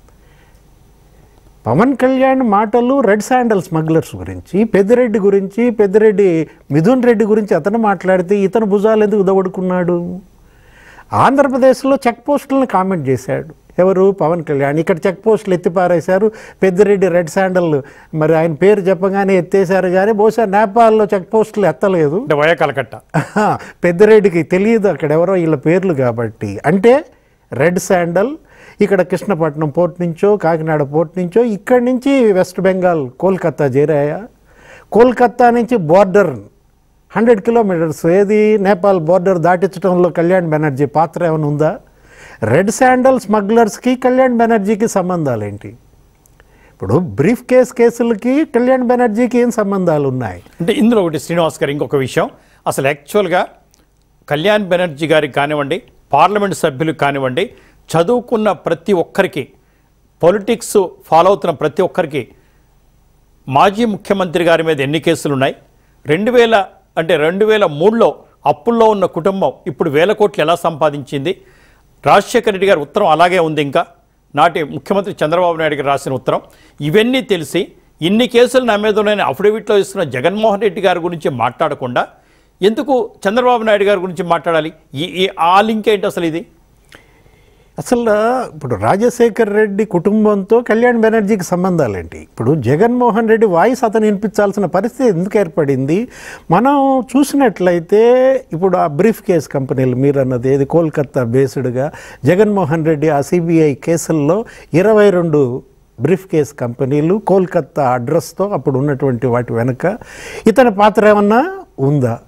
పవన్ కళ్యాణ్ మాటలు రెడ్ శాండల్ స్మగ్లర్స్ గురించి పెద్దిరెడ్డి గురించి పెద్దిరెడ్డి మిథున్ రెడ్డి గురించి అతను మాట్లాడితే ఇతను భుజాలు ఎందుకు దవడుకున్నాడు ఆంధ్రప్రదేశ్లో చెక్ పోస్టులను కామెంట్ చేశాడు ఎవరు పవన్ కళ్యాణ్ ఇక్కడ చెక్ పోస్టులు ఎత్తిపారేశారు పెద్దిరెడ్డి రెడ్ శాండల్ మరి ఆయన పేరు చెప్పగానే ఎత్తేశారు కానీ బహుశా నేపాల్లో చెక్ పోస్టులు ఎత్తలేదు అంటే వయ కలకట్ట ఆహా, పెద్దిరెడ్డికి తెలియదు అక్కడ ఎవరో వీళ్ళ పేర్లు కాబట్టి అంటే రెడ్ శాండల్ ఇక్కడ కృష్ణపట్నం పోర్ట్ నుంచో కాకినాడ పోర్ట్ నుంచో ఇక్కడి నుంచి వెస్ట్ బెంగాల్ కోల్కతా చేరాయా కోల్కతా నుంచి బోర్డర్ హండ్రెడ్ కిలోమీటర్స్ ఏది నేపాల్ బోర్డర్ దాటించడంలో కళ్యాణ్ బెనర్జీ పాత్ర ఏమైనా ఉందా రెడ్ శాండల్ స్మగ్లర్స్కి కళ్యాణ్ బెనర్జీకి సంబంధాలు ఏంటి ఇప్పుడు బ్రీఫ్ కేస్ కేసులకి కళ్యాణ్ బెనర్జీకి ఏం సంబంధాలు ఉన్నాయి అంటే ఇందులో ఒకటి శ్రీనివాస్ గారు ఇంకొక విషయం అసలు యాక్చువల్గా కళ్యాణ్ బెనర్జీ గారికి కానివ్వండి పార్లమెంట్ సభ్యులకు కానివ్వండి చదువుకున్న ప్రతి ఒక్కరికి పొలిటిక్స్ ఫాలో అవుతున్న ప్రతి ఒక్కరికి మాజీ ముఖ్యమంత్రి గారి మీద ఎన్ని కేసులు ఉన్నాయి రెండు వేల అంటే రెండు వేల మూడులో అప్పుల్లో ఉన్న కుటుంబం ఇప్పుడు వేల కోట్లు ఎలా సంపాదించింది రాజశేఖర రెడ్డి గారి ఉత్తరం అలాగే ఉంది ఇంకా నాటి ముఖ్యమంత్రి చంద్రబాబు నాయుడు గారు రాసిన ఉత్తరం ఇవన్నీ తెలిసి ఇన్ని కేసులు నా మీద ఉన్నాయని అఫిడవిట్లో ఇస్తున్న జగన్మోహన్ రెడ్డి గారి గురించి మాట్లాడకుండా ఎందుకు చంద్రబాబు నాయుడు గారి గురించి మాట్లాడాలి ఈ ఈ ఆ లింక్ ఏంటి అసలు ఇది అసలు ఇప్పుడు రాజశేఖర్ రెడ్డి కుటుంబంతో కళ్యాణ్ బెనర్జీకి సంబంధాలు ఏంటి ఇప్పుడు జగన్మోహన్ రెడ్డి వాయిస్ అతను వినిపించాల్సిన పరిస్థితి ఎందుకు ఏర్పడింది మనం చూసినట్లయితే ఇప్పుడు ఆ బ్రీఫ్ కేస్ కంపెనీలు మీరు అన్నది ఏది కోల్కతా బేస్డ్గా జగన్మోహన్ రెడ్డి ఆ సిబిఐ కేసుల్లో ఇరవై రెండు బ్రీఫ్ కేస్ కంపెనీలు కోల్కతా అడ్రస్తో అప్పుడు ఉన్నటువంటి వాటి వెనుక ఇతని పాత్ర ఏమన్నా ఉందా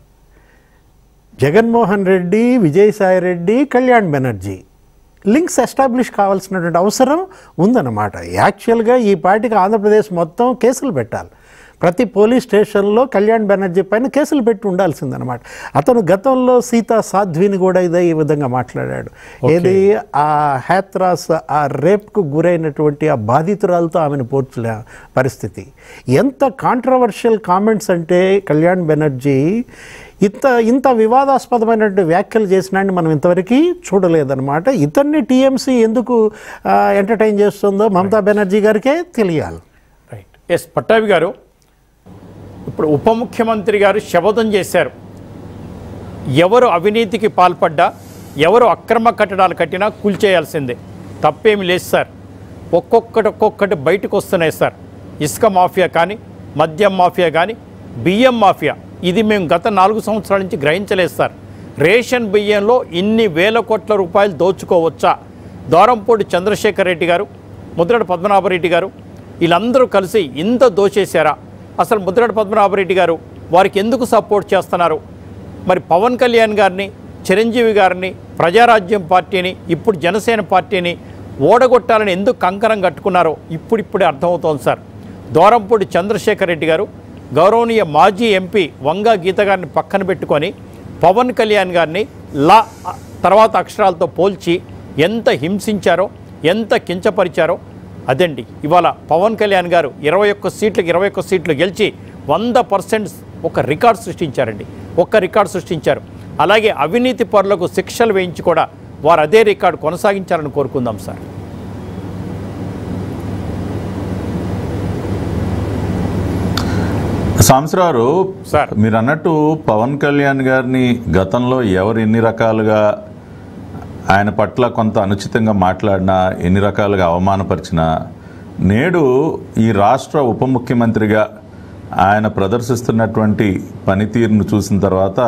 జగన్మోహన్ రెడ్డి విజయసాయి రెడ్డి కళ్యాణ్ బెనర్జీ లింక్స్ ఎస్టాబ్లిష్ కావాల్సినటువంటి అవసరం ఉందన్నమాట యాక్చువల్గా ఈ పార్టీకి ఆంధ్రప్రదేశ్ మొత్తం కేసులు పెట్టాలి ప్రతి పోలీస్ స్టేషన్లో కళ్యాణ్ బెనర్జీ పైన కేసులు పెట్టి ఉండాల్సిందనమాట అతను గతంలో సీతా సాధ్విని కూడా ఇదే ఈ విధంగా మాట్లాడాడు ఏది ఆ హ్యాత్రాస్ ఆ రేప్కు గురైనటువంటి ఆ బాధితురాలతో ఆమెను పోర్చలే పరిస్థితి ఎంత కాంట్రవర్షియల్ కామెంట్స్ అంటే కళ్యాణ్ బెనర్జీ ఇంత ఇంత వివాదాస్పదమైనటువంటి వ్యాఖ్యలు చేసినాన్ని మనం ఇంతవరకు చూడలేదన్నమాట ఇతన్ని టీఎంసీ ఎందుకు ఎంటర్టైన్ చేస్తుందో మమతా బెనర్జీ గారికే తెలియాలి రైట్ ఎస్ పట్టాభి గారు ఇప్పుడు ఉప ముఖ్యమంత్రి గారు శపథం చేశారు ఎవరు అవినీతికి పాల్పడ్డా ఎవరు అక్రమ కట్టడాలు కట్టినా కూల్చేయాల్సిందే తప్పేమి లేదు సార్ ఒక్కొక్కటి ఒక్కొక్కటి బయటకు వస్తున్నాయి సార్ ఇసుక మాఫియా కానీ మద్యం మాఫియా కానీ బియ్యం మాఫియా ఇది మేము గత నాలుగు సంవత్సరాల నుంచి గ్రహించలేదు సార్ రేషన్ బియ్యంలో ఇన్ని వేల కోట్ల రూపాయలు దోచుకోవచ్చా దోరంపూడి చంద్రశేఖర్ రెడ్డి గారు ముద్రడ పద్మనాభరెడ్డి గారు వీళ్ళందరూ కలిసి ఇంత దోచేశారా అసలు ముద్రడ పద్మనాభరెడ్డి గారు వారికి ఎందుకు సపోర్ట్ చేస్తున్నారు మరి పవన్ కళ్యాణ్ గారిని చిరంజీవి గారిని ప్రజారాజ్యం పార్టీని ఇప్పుడు జనసేన పార్టీని ఓడగొట్టాలని ఎందుకు కంకణం కట్టుకున్నారో ఇప్పుడిప్పుడే అర్థమవుతోంది సార్ దోరంపూడి చంద్రశేఖర్ రెడ్డి గారు గౌరవనీయ మాజీ ఎంపీ వంగా గీత గారిని పక్కన పెట్టుకొని పవన్ కళ్యాణ్ గారిని లా తర్వాత అక్షరాలతో పోల్చి ఎంత హింసించారో ఎంత కించపరిచారో అదండి ఇవాళ పవన్ కళ్యాణ్ గారు ఇరవై ఒక్క సీట్లకు ఇరవై ఒక్క సీట్లు గెలిచి వంద పర్సెంట్ ఒక రికార్డ్ సృష్టించారండి ఒక్క రికార్డు సృష్టించారు అలాగే అవినీతి పరులకు శిక్షలు వేయించి కూడా వారు అదే రికార్డు కొనసాగించాలని కోరుకుందాం సార్ సాంసరావు సార్. మీరు అన్నట్టు పవన్ కళ్యాణ్ గారిని గతంలో ఎవరు ఎన్ని రకాలుగా ఆయన పట్ల కొంత అనుచితంగా మాట్లాడినా ఎన్ని రకాలుగా అవమానపరిచినా నేడు ఈ రాష్ట్ర ఉప ముఖ్యమంత్రిగా ఆయన ప్రదర్శిస్తున్నటువంటి పనితీరును చూసిన తర్వాత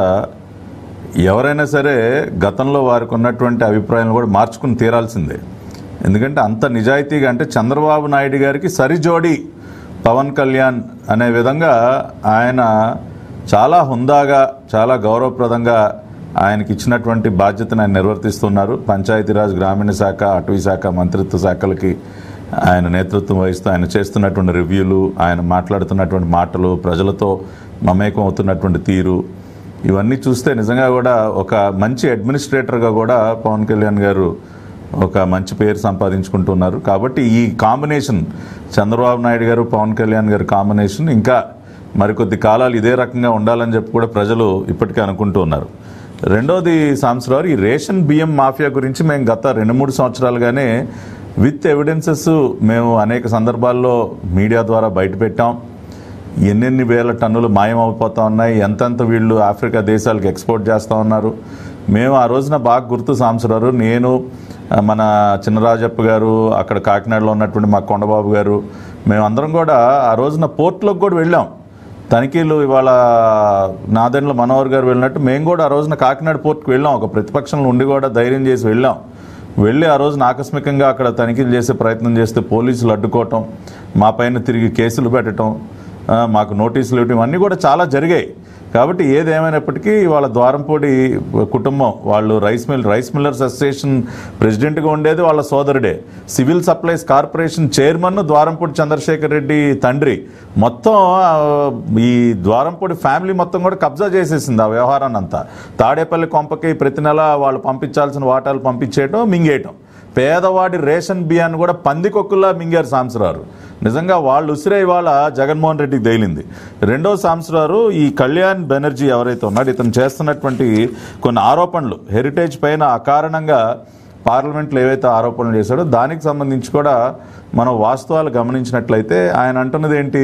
ఎవరైనా సరే గతంలో వారికి ఉన్నటువంటి అభిప్రాయాలను కూడా మార్చుకుని తీరాల్సిందే ఎందుకంటే అంత నిజాయితీగా అంటే చంద్రబాబు నాయుడు గారికి సరిజోడి పవన్ కళ్యాణ్ అనే విధంగా ఆయన చాలా హుందాగా చాలా గౌరవప్రదంగా ఆయనకి ఇచ్చినటువంటి బాధ్యతను ఆయన నిర్వర్తిస్తున్నారు పంచాయతీరాజ్ గ్రామీణ శాఖ అటవీ శాఖ మంత్రిత్వ శాఖలకి ఆయన నేతృత్వం వహిస్తూ ఆయన చేస్తున్నటువంటి రివ్యూలు ఆయన మాట్లాడుతున్నటువంటి మాటలు ప్రజలతో మమేకం అవుతున్నటువంటి తీరు ఇవన్నీ చూస్తే నిజంగా కూడా ఒక మంచి అడ్మినిస్ట్రేటర్గా కూడా పవన్ కళ్యాణ్ గారు ఒక మంచి పేరు సంపాదించుకుంటున్నారు కాబట్టి ఈ కాంబినేషన్ చంద్రబాబు నాయుడు గారు పవన్ కళ్యాణ్ గారి కాంబినేషన్ ఇంకా మరికొద్ది కాలాలు ఇదే రకంగా ఉండాలని చెప్పి కూడా ప్రజలు ఇప్పటికే అనుకుంటూ ఉన్నారు రెండోది సాంసరావు ఈ రేషన్ బియ్యం మాఫియా గురించి మేము గత రెండు మూడు సంవత్సరాలుగానే విత్ ఎవిడెన్సెస్ మేము అనేక సందర్భాల్లో మీడియా ద్వారా బయటపెట్టాం ఎన్నెన్ని వేల టన్నులు మాయమైపోతా ఉన్నాయి ఎంతెంత వీళ్ళు ఆఫ్రికా దేశాలకు ఎక్స్పోర్ట్ చేస్తూ ఉన్నారు మేము ఆ రోజున బాగా గుర్తు సాంసరారు నేను ఆ, మన చిన్నరాజప్ప గారు అక్కడ కాకినాడలో ఉన్నటువంటి మా కొండబాబు గారు మేమందరం కూడా ఆ రోజున పోర్ట్లోకి కూడా వెళ్ళాం తనిఖీలు ఇవాళ నాదెండ్ల మనోహర్ గారు వెళ్ళినట్టు మేము కూడా ఆ రోజున కాకినాడ పోర్ట్కి వెళ్ళాం ఒక ప్రతిపక్షంలో ఉండి కూడా ధైర్యం చేసి వెళ్ళాం వెళ్ళి ఆ రోజున ఆకస్మికంగా అక్కడ తనిఖీలు చేసే ప్రయత్నం చేస్తే పోలీసులు అడ్డుకోవటం మా పైన తిరిగి కేసులు పెట్టడం ఆ, మాకు నోటీసులు ఇవ్వటం ఇవన్నీ కూడా చాలా జరిగాయి కాబట్టి ఏదేమైనప్పటికీ వాళ్ళ ద్వారంపూడి కుటుంబం వాళ్ళు rice mill rice millers association ప్రెసిడెంట్గా ఉండేది వాళ్ళ సోదరుడే civil supplies corporation chairman Dwarampudi Chandrasekhar Reddy తండ్రి మొత్తం ఆ, ఈ ద్వారంపూడి ఫ్యామిలీ మొత్తం కూడా కబ్జా చేసేసింది ఆ వ్యవహారాన్ని అంతా తాడేపల్లి కొంపకి ప్రతి నెల వాళ్ళు పంపించాల్సిన వాటాలు పంపించేయటం మింగేయటం పేదవాడి రేషన్ బియ్యాన్ని కూడా పందికొక్కుల్లా మింగారు సాంసరారు నిజంగా వాళ్ళు ఉసిరే ఇవాళ జగన్మోహన్ రెడ్డికి తేలింది రెండో సాంసరారు ఈ కళ్యాణ్ బెనర్జీ ఎవరైతే ఉన్నాడో ఇతను చేస్తున్నటువంటి కొన్ని ఆరోపణలు హెరిటేజ్ పైన అకారణంగా పార్లమెంట్లో ఏవైతే ఆరోపణలు చేశాడో దానికి సంబంధించి కూడా మనం వాస్తవాలు గమనించినట్లయితే ఆయన అంటున్నది ఏంటి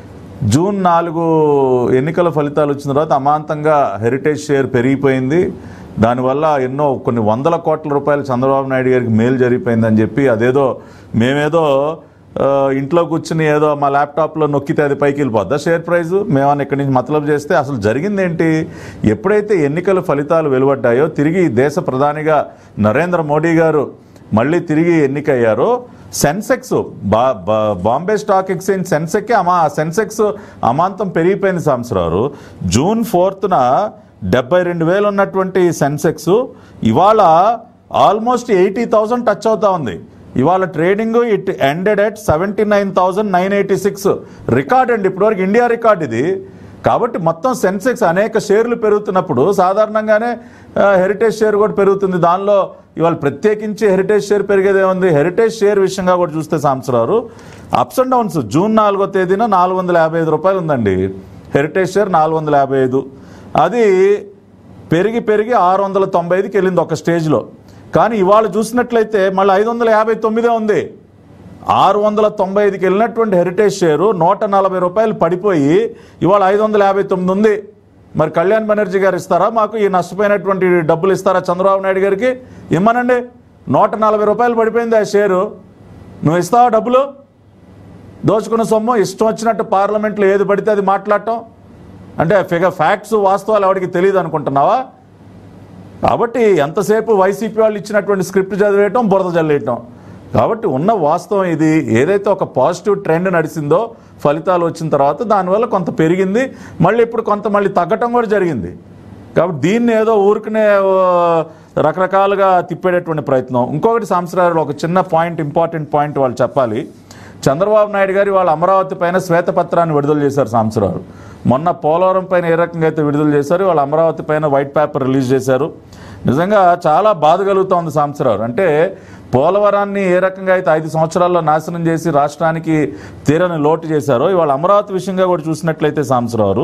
జూన్ నాలుగు ఎన్నికల ఫలితాలు వచ్చిన తర్వాత అమాంతంగా హెరిటేజ్ షేర్ పెరిగిపోయింది దానివల్ల ఎన్నో కొన్ని వందల కోట్ల రూపాయలు చంద్రబాబు నాయుడు గారికి మేలు జరిగిపోయిందని చెప్పి అదేదో మేమేదో ఆ, ఇంట్లో కూర్చుని ఏదో మా ల్యాప్టాప్లో నొక్కితే అది పైకి వెళ్ళిపోద్దా షేర్ ప్రైజ్ మేమన్నా ఇక్కడి నుంచి మతలబు చేస్తే అసలు జరిగింది ఏంటి ఎప్పుడైతే ఎన్నికల ఫలితాలు వెలువడ్డాయో తిరిగి దేశ ప్రధానిగా నరేంద్ర మోడీ గారు మళ్ళీ తిరిగి ఎన్నికయ్యారో సెన్సెక్స్ బా బా- బాంబే స్టాక్ ఎక్స్చేంజ్ సెన్సెక్కే అమా సెన్సెక్స్ అమాంతం పెరిగిపోయింది సంవత్సరాలు జూన్ ఫోర్త్న డెబ్బై రెండు వేలు ఉన్నటువంటి సెన్సెక్స్ ఇవాళ ఆల్మోస్ట్ ఎయిటీ థౌజండ్ టచ్ అవుతా ఉంది ఇవాళ trading it ended at seventy nine thousand nine eighty six record అండి ఇప్పటివరకు ఇండియా రికార్డ్ ఇది కాబట్టి మొత్తం సెన్సెక్స్ అనేక షేర్లు పెరుగుతున్నప్పుడు సాధారణంగానే ఆ, హెరిటేజ్ షేర్ కూడా పెరుగుతుంది దానిలో ఇవాళ ప్రత్యేకించి హెరిటేజ్ షేర్ పెరిగేదే ఉంది హెరిటేజ్ షేర్ విషయంగా కూడా చూస్తే సాంసరారు అప్స్ అండ్ డౌన్స్ జూన్ నాలుగో తేదీన నాలుగు వందల యాభై ఐదు రూపాయలు ఉందండి హెరిటేజ్ షేర్ నాలుగు వందల యాభై ఐదు అది పెరిగి పెరిగి ఆరు వందల తొంభై ఐదుకి వెళ్ళింది ఒక స్టేజ్లో కానీ ఇవాళ చూసినట్లయితే మళ్ళీ ఐదు వందల యాభై తొమ్మిదే ఉంది ఆరు వందల తొంభై ఐదుకి వెళ్ళినటువంటి హెరిటేజ్ షేరు నూట నలభై రూపాయలు పడిపోయి ఇవాళ ఐదు వందల యాభై తొమ్మిది ఉంది మరి కళ్యాణ్ బెనర్జీ గారు ఇస్తారా మాకు ఈ నష్టపోయినటువంటి డబ్బులు ఇస్తారా చంద్రబాబు నాయుడు గారికి ఇమ్మనండి నూట నలభై రూపాయలు పడిపోయింది ఆ షేరు నువ్వు ఇస్తావా డబ్బులు దోచుకున్న సొమ్ము ఇష్టం వచ్చినట్టు పార్లమెంట్లో ఏది పడితే అది మాట్లాడటం అంటే ఫిగర్ ఫ్యాక్ట్స్ వాస్తవాలు ఎవరికి తెలియదు అనుకుంటున్నావా కాబట్టి ఎంతసేపు వైసీపీ వాళ్ళు ఇచ్చినటువంటి స్క్రిప్ట్ చదివేయటం బురద జల్లేయటం కాబట్టి ఉన్న వాస్తవం ఇది ఏదైతే ఒక పాజిటివ్ ట్రెండ్ నడిచిందో ఫలితాలు వచ్చిన తర్వాత దానివల్ల కొంత పెరిగింది మళ్ళీ ఇప్పుడు కొంత మళ్ళీ తగ్గటం కూడా జరిగింది కాబట్టి దీన్ని ఏదో ఊరికనే ఆ, రకరకాలుగా తిప్పేటటువంటి ప్రయత్నం ఇంకొకటి సంవత్సరాలు ఒక చిన్న పాయింట్ ఇంపార్టెంట్ పాయింట్ వాళ్ళు చెప్పాలి చంద్రబాబు నాయుడు గారి వాళ్ళ అమరావతి పైన శ్వేతపత్రాన్ని విడుదల చేశారు సంవత్సరాలు మొన్న పోలవరం పైన ఏ రకంగా అయితే విడుదల చేశారు వాళ్ళ అమరావతి పైన వైట్ పేపర్ రిలీజ్ చేశారు నిజంగా చాలా బాధ కలుగుతోంది సంవత్సరాలు అంటే పోలవరాన్ని ఏ రకంగా అయితే ఐదు సంవత్సరాల్లో నాశనం చేసి రాష్ట్రానికి తీరని లోటు చేశారో ఇవాళ అమరావతి విషయంగా కూడా చూసినట్లయితే సంవత్సరాలు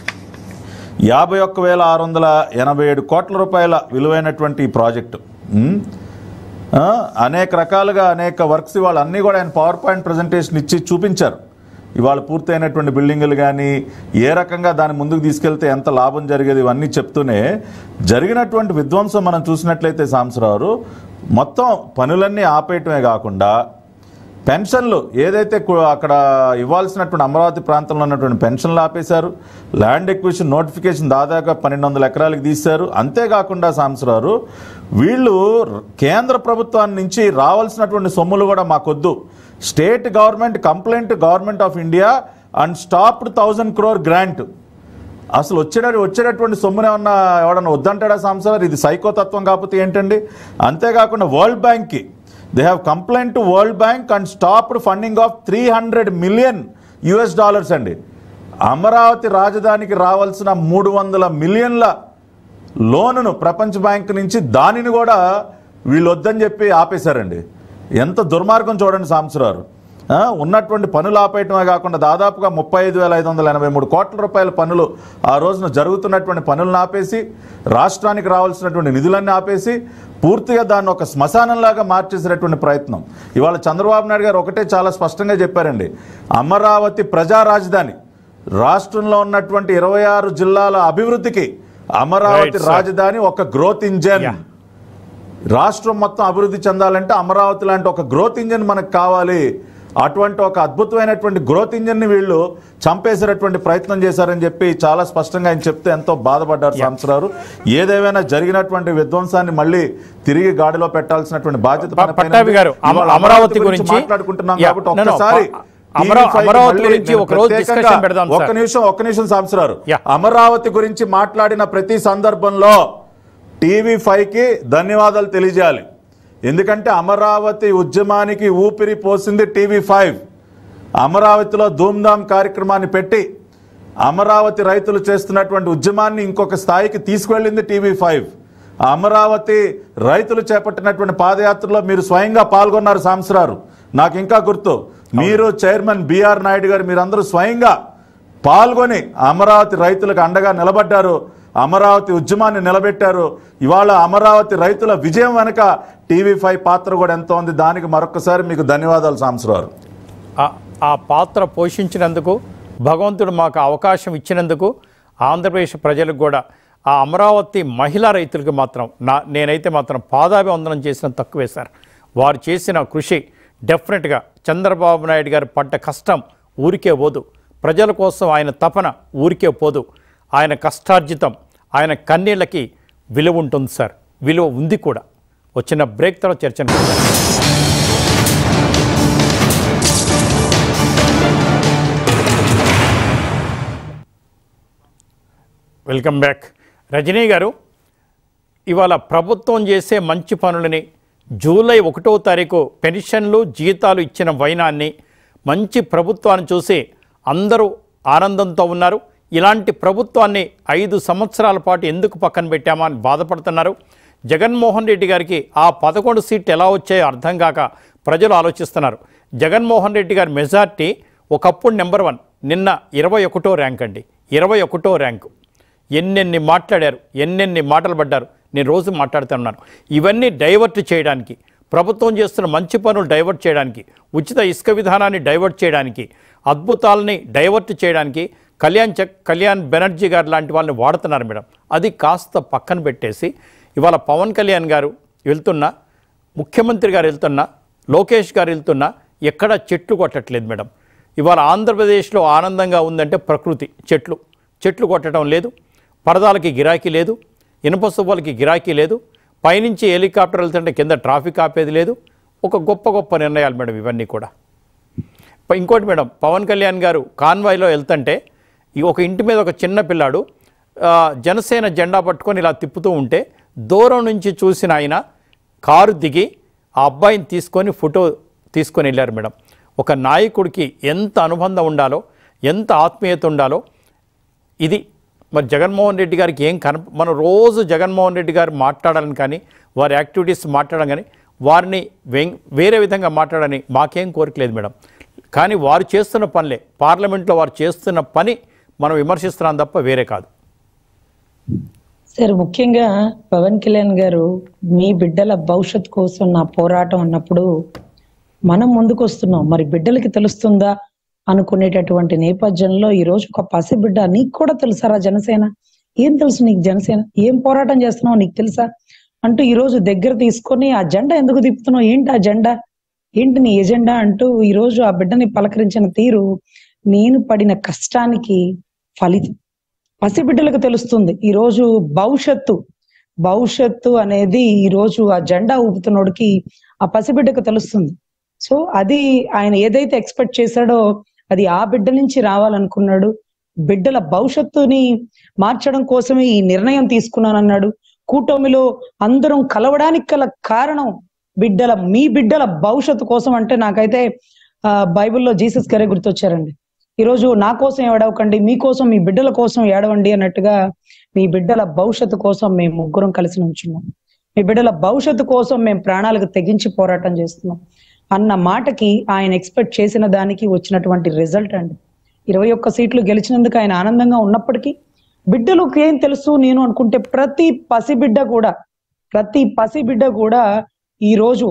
యాభై ఒక్క వేల ఆరు వందల ఎనభై ఏడు కోట్ల రూపాయల విలువైనటువంటి ఈ ప్రాజెక్టు ఉమ్, ఆ, అనేక రకాలుగా అనేక వర్క్స్ ఇవాళ అన్నీ కూడా ఆయన పవర్ పాయింట్ ప్రజెంటేషన్ ఇచ్చి చూపించారు ఇవాళ పూర్తయినటువంటి బిల్డింగులు కానీ ఏ రకంగా దాన్ని ముందుకు తీసుకెళ్తే ఎంత లాభం జరిగేది ఇవన్నీ చెప్తూనే జరిగినటువంటి విధ్వంసం మనం చూసినట్లయితే సాంసరావు మొత్తం పనులన్నీ ఆపేయటమే కాకుండా పెన్షన్లు ఏదైతే కు- అక్కడ ఇవ్వాల్సినటువంటి అమరావతి ప్రాంతంలో ఉన్నటువంటి పెన్షన్లు ఆపేశారు ల్యాండ్ ఎక్విజిషన్ నోటిఫికేషన్ దాదాపుగా పన్నెండు వందల ఎకరాలకు తీశారు అంతేకాకుండా సాంసరారు వీళ్ళు కేంద్ర ప్రభుత్వాన్ని నుంచి రావాల్సినటువంటి సొమ్ములు కూడా మాకొద్దు state government complaint government of India and stopped thousand crore grant అసలు వచ్చే వచ్చేటటువంటి సొమ్మునే ఏమన్నా ఎవడన్నా వద్దంటాడా సంసార్ ఇది సైకోతత్వం కాకపోతే ఏంటండి అంతేకాకుండా వరల్డ్ బ్యాంక్కి they have complaint to world bank and stopped funding of three hundred million US dollars అండి అమరావతి రాజధానికి రావాల్సిన మూడు వందల మిలియన్ల లోనును ప్రపంచ బ్యాంక్ నుంచి దానిని కూడా వీళ్ళు వద్దని చెప్పి ఆపేశారండి ఎంత దుర్మార్గం చూడండి సాంబశివరావు ఆ, ఉన్నటువంటి పనులు ఆపేయటమే కాకుండా దాదాపుగా ముప్పై ఐదు వేల ఐదు వందల ఎనభై మూడు కోట్ల రూపాయల పనులు ఆ రోజున జరుగుతున్నటువంటి పనులను ఆపేసి రాష్ట్రానికి రావాల్సినటువంటి నిధులన్నీ ఆపేసి పూర్తిగా దాన్ని ఒక శ్మశానంలాగా మార్చేసినటువంటి ప్రయత్నం ఇవాళ చంద్రబాబు నాయుడు గారు ఒకటే చాలా స్పష్టంగా చెప్పారండి అమరావతి ప్రజా రాజధాని రాష్ట్రంలో ఉన్నటువంటి ఇరవై ఆరు జిల్లాల అభివృద్ధికి అమరావతి Right, sir. రాజధాని ఒక గ్రోత్ ఇంజన్ Yeah. రాష్ట్రం మొత్తం అభివృద్ధి చెందాలంటే అమరావతి లాంటి ఒక గ్రోత్ ఇంజన్ మనకు కావాలి అటువంటి ఒక అద్భుతమైనటువంటి గ్రోత్ ఇంజన్ని వీళ్ళు చంపేసేటటువంటి ప్రయత్నం చేశారని చెప్పి చాలా స్పష్టంగా ఆయన చెప్తే ఎంతో బాధపడ్డారు Yeah. సంవత్సరాలు ఏదేమైనా జరిగినటువంటి విధ్వంసాన్ని మళ్ళీ తిరిగి గాడిలో పెట్టాల్సినటువంటి బాధ్యత ప- మన పైన పట్టాభి ఉంది. గారు అమ- ఇవాళ అమరావతి గురించి మాట్లాడుకుంటున్నాం Yeah, కాబట్టి no, no, ఒక్కసారి ప- అమరా- TV5 అమరావతి మళ్ళీ గురించి నేను ఒక రోజు ప్రత్యేకంగా discussion పెడదాం, ఒక్క సార్. నిమిషం ఒక్క నిమిషం సంవత్సరాలు Yeah. అమరావతి గురించి మాట్లాడిన ప్రతి సందర్భంలో టీవీ కి ధన్యవాదాలు తెలియజేయాలి ఎందుకంటే అమరావతి ఉద్యమానికి ఊపిరి పోసింది టీవీ ఫైవ్ అమరావతిలో ధూమ్ధామ్ కార్యక్రమాన్ని పెట్టి అమరావతి రైతులు చేస్తున్నటువంటి ఉద్యమాన్ని ఇంకొక స్థాయికి తీసుకువెళ్ళింది టీవీ ఫైవ్ అమరావతి రైతులు చేపట్టినటువంటి పాదయాత్రలో మీరు స్వయంగా పాల్గొన్నారు సాంసరారు నాకు ఇంకా గుర్తు మీరు చైర్మన్ బిఆర్ నాయుడు గారు మీరందరూ స్వయంగా పాల్గొని అమరావతి రైతులకు అండగా నిలబడ్డారు అమరావతి ఉద్యమాన్ని నిలబెట్టారు ఇవాళ అమరావతి రైతుల విజయం వెనుక టీవీ ఫైవ్ పాత్ర కూడా ఎంత ఉంది దానికి మరొకసారి మీకు ధన్యవాదాలు సాంసరావు ఆ- ఆ పాత్ర పోషించినందుకు భగవంతుడు మాకు అవకాశం ఇచ్చినందుకు ఆంధ్రప్రదేశ్ ప్రజలకు కూడా ఆ అమరావతి మహిళా రైతులకు మాత్రం నా నేనైతే మాత్రం పాదాభివందనం చేసిన తక్కువే సార్ వారు చేసిన కృషి డెఫినెట్గా చంద్రబాబు నాయుడు గారు పడ్డ కష్టం ఊరికే పోదు ప్రజల కోసం ఆయన తపన ఊరికే పోదు ఆయన కష్టార్జితం ఆయన కన్నీళ్ళకి విలువ ఉంటుంది సార్ విలువ ఉంది కూడా వచ్చిన బ్రేక్ తర్వాత చర్చను వెల్కమ్ బ్యాక్ రజనీ గారు ఇవాళ ప్రభుత్వం చేసే మంచి పనులని జూలై ఒకటో తారీఖు పెన్షన్లు జీతాలు ఇచ్చిన వైనాన్ని మంచి ప్రభుత్వాన్ని చూసి అందరూ ఆనందంతో ఉన్నారు ఇలాంటి ప్రభుత్వాన్ని ఐదు సంవత్సరాల పాటు ఎందుకు పక్కన పెట్టామా అని బాధపడుతున్నారు జగన్మోహన్ రెడ్డి గారికి ఆ పదకొండు సీట్లు ఎలా వచ్చాయో అర్థం కాక ప్రజలు ఆలోచిస్తున్నారు జగన్మోహన్ రెడ్డి గారి మెజార్టీ ఒకప్పుడు నెంబర్ వన్ నిన్న ఇరవై ఒకటో ర్యాంక్ అండి ఇరవై ఒకటో ర్యాంకు ఎన్నెన్ని మాట్లాడారు ఎన్నెన్ని మాటలు పడ్డారు నేను రోజు మాట్లాడుతున్నాను ఇవన్నీ డైవర్ట్ చేయడానికి ప్రభుత్వం చేస్తున్న మంచి పనులు డైవర్ట్ చేయడానికి ఉచిత ఇసుక విధానాన్ని డైవర్ట్ చేయడానికి అద్భుతాలని డైవర్ట్ చేయడానికి కళ్యాణ్ చక్ కళ్యాణ్ బెనర్జీ గారు లాంటి వాళ్ళని వాడుతున్నారు మేడం అది కాస్త పక్కన పెట్టేసి ఇవాళ పవన్ కళ్యాణ్ గారు వెళ్తున్నా ముఖ్యమంత్రి గారు వెళ్తున్నా లోకేష్ గారు వెళ్తున్నా ఎక్కడ చెట్లు కొట్టట్లేదు మేడం ఇవాళ ఆంధ్రప్రదేశ్లో ఆనందంగా ఉందంటే ప్రకృతి చెట్లు చెట్లు కొట్టడం లేదు పరదాలకి గిరాకీ లేదు ఇనుప సువ్వలకి గిరాకీ లేదు పైనుంచి హెలికాప్టర్ వెళ్తుంటే కింద ట్రాఫిక్ ఆపేది లేదు ఒక గొప్ప గొప్ప నిర్ణయాలు మేడం ఇవన్నీ కూడా ప- ఇంకోటి మేడం పవన్ కళ్యాణ్ గారు కాన్వాయ్లో వెళ్తుంటే ఈ ఒక ఇంటి మీద ఒక చిన్న పిల్లాడు ఆ, జనసేన జెండా పట్టుకొని ఇలా తిప్పుతూ ఉంటే దూరం నుంచి చూసిన ఆయన కారు దిగి ఆ అబ్బాయిని తీసుకొని ఫోటో తీసుకొని వెళ్ళారు మేడం ఒక నాయకుడికి ఎంత అనుబంధం ఉండాలో ఎంత ఆత్మీయత ఉండాలో ఇది మరి జగన్మోహన్ రెడ్డి గారికి ఏం కన మనం రోజు జగన్మోహన్ రెడ్డి గారు మాట్లాడాలని కానీ వారి యాక్టివిటీస్ మాట్లాడడం కానీ వారిని వే- వేరే విధంగా మాట్లాడని మాకేం కోరికలేదు మేడం కానీ వారు చేస్తున్న పనులే పార్లమెంట్లో వారు చేస్తున్న పని మనం విమర్శిస్తున్నాం తప్ప వేరే కాదు సార్ ముఖ్యంగా పవన్ కళ్యాణ్ గారు మీ బిడ్డల భవిష్యత్ కోసం నా పోరాటం అన్నప్పుడు మనం ముందుకు వస్తున్నాం మరి బిడ్డలకి తెలుస్తుందా అనుకునేటటువంటి నేపథ్యంలో ఈ రోజు ఒక పసిబిడ్డ నీకు కూడా తెలుసారా జనసేన ఏం తెలుసు నీకు జనసేన ఏం పోరాటం చేస్తున్నావు నీకు తెలుసా అంటూ ఈ రోజు దగ్గర తీసుకొని ఆ జెండా ఎందుకు తిప్పుతున్నావు ఏంటి ఆ జెండా ఏంటి నీ ఎజెండా అంటూ ఈ రోజు ఆ బిడ్డని పలకరించిన తీరు నేను పడిన కష్టానికి ఫలితం పసిబిడ్డలకు తెలుస్తుంది ఈ రోజు భవిష్యత్తు భవిష్యత్తు అనేది ఈ రోజు ఆ జెండా ఊపుతున్నోడికి ఆ పసిబిడ్డకు తెలుస్తుంది సో అది ఆయన ఏదైతే ఎక్స్పెక్ట్ చేశాడో అది ఆ బిడ్డ నుంచి రావాలనుకున్నాడు బిడ్డల భవిష్యత్తుని మార్చడం కోసమే ఈ నిర్ణయం తీసుకున్నానన్నాడు కూటమిలో అందరం కలవడానికి గల కారణం బిడ్డల మీ బిడ్డల భవిష్యత్తు కోసం అంటే నాకైతే ఆ బైబిల్లో జీసస్ గారే గుర్తొచ్చారండి ఈరోజు నా కోసం ఏడవకండి మీకోసం మీ బిడ్డల కోసం ఏడవండి అన్నట్టుగా మీ బిడ్డల భవిష్యత్తు కోసం మేము ముగ్గురం కలిసి నుంచున్నాం మీ బిడ్డల భవిష్యత్తు కోసం మేము ప్రాణాలకు తెగించి పోరాటం చేస్తున్నాం అన్న మాటకి ఆయన ఎక్స్పెక్ట్ చేసిన దానికి వచ్చినటువంటి రిజల్ట్ అండి ఇరవై ఒక్క సీట్లు గెలిచినందుకు ఆయన ఆనందంగా ఉన్నప్పటికీ బిడ్డలకు ఏం తెలుసు నేను అనుకుంటే ప్రతి పసిబిడ్డ కూడా ప్రతి పసిబిడ్డ కూడా ఈ రోజు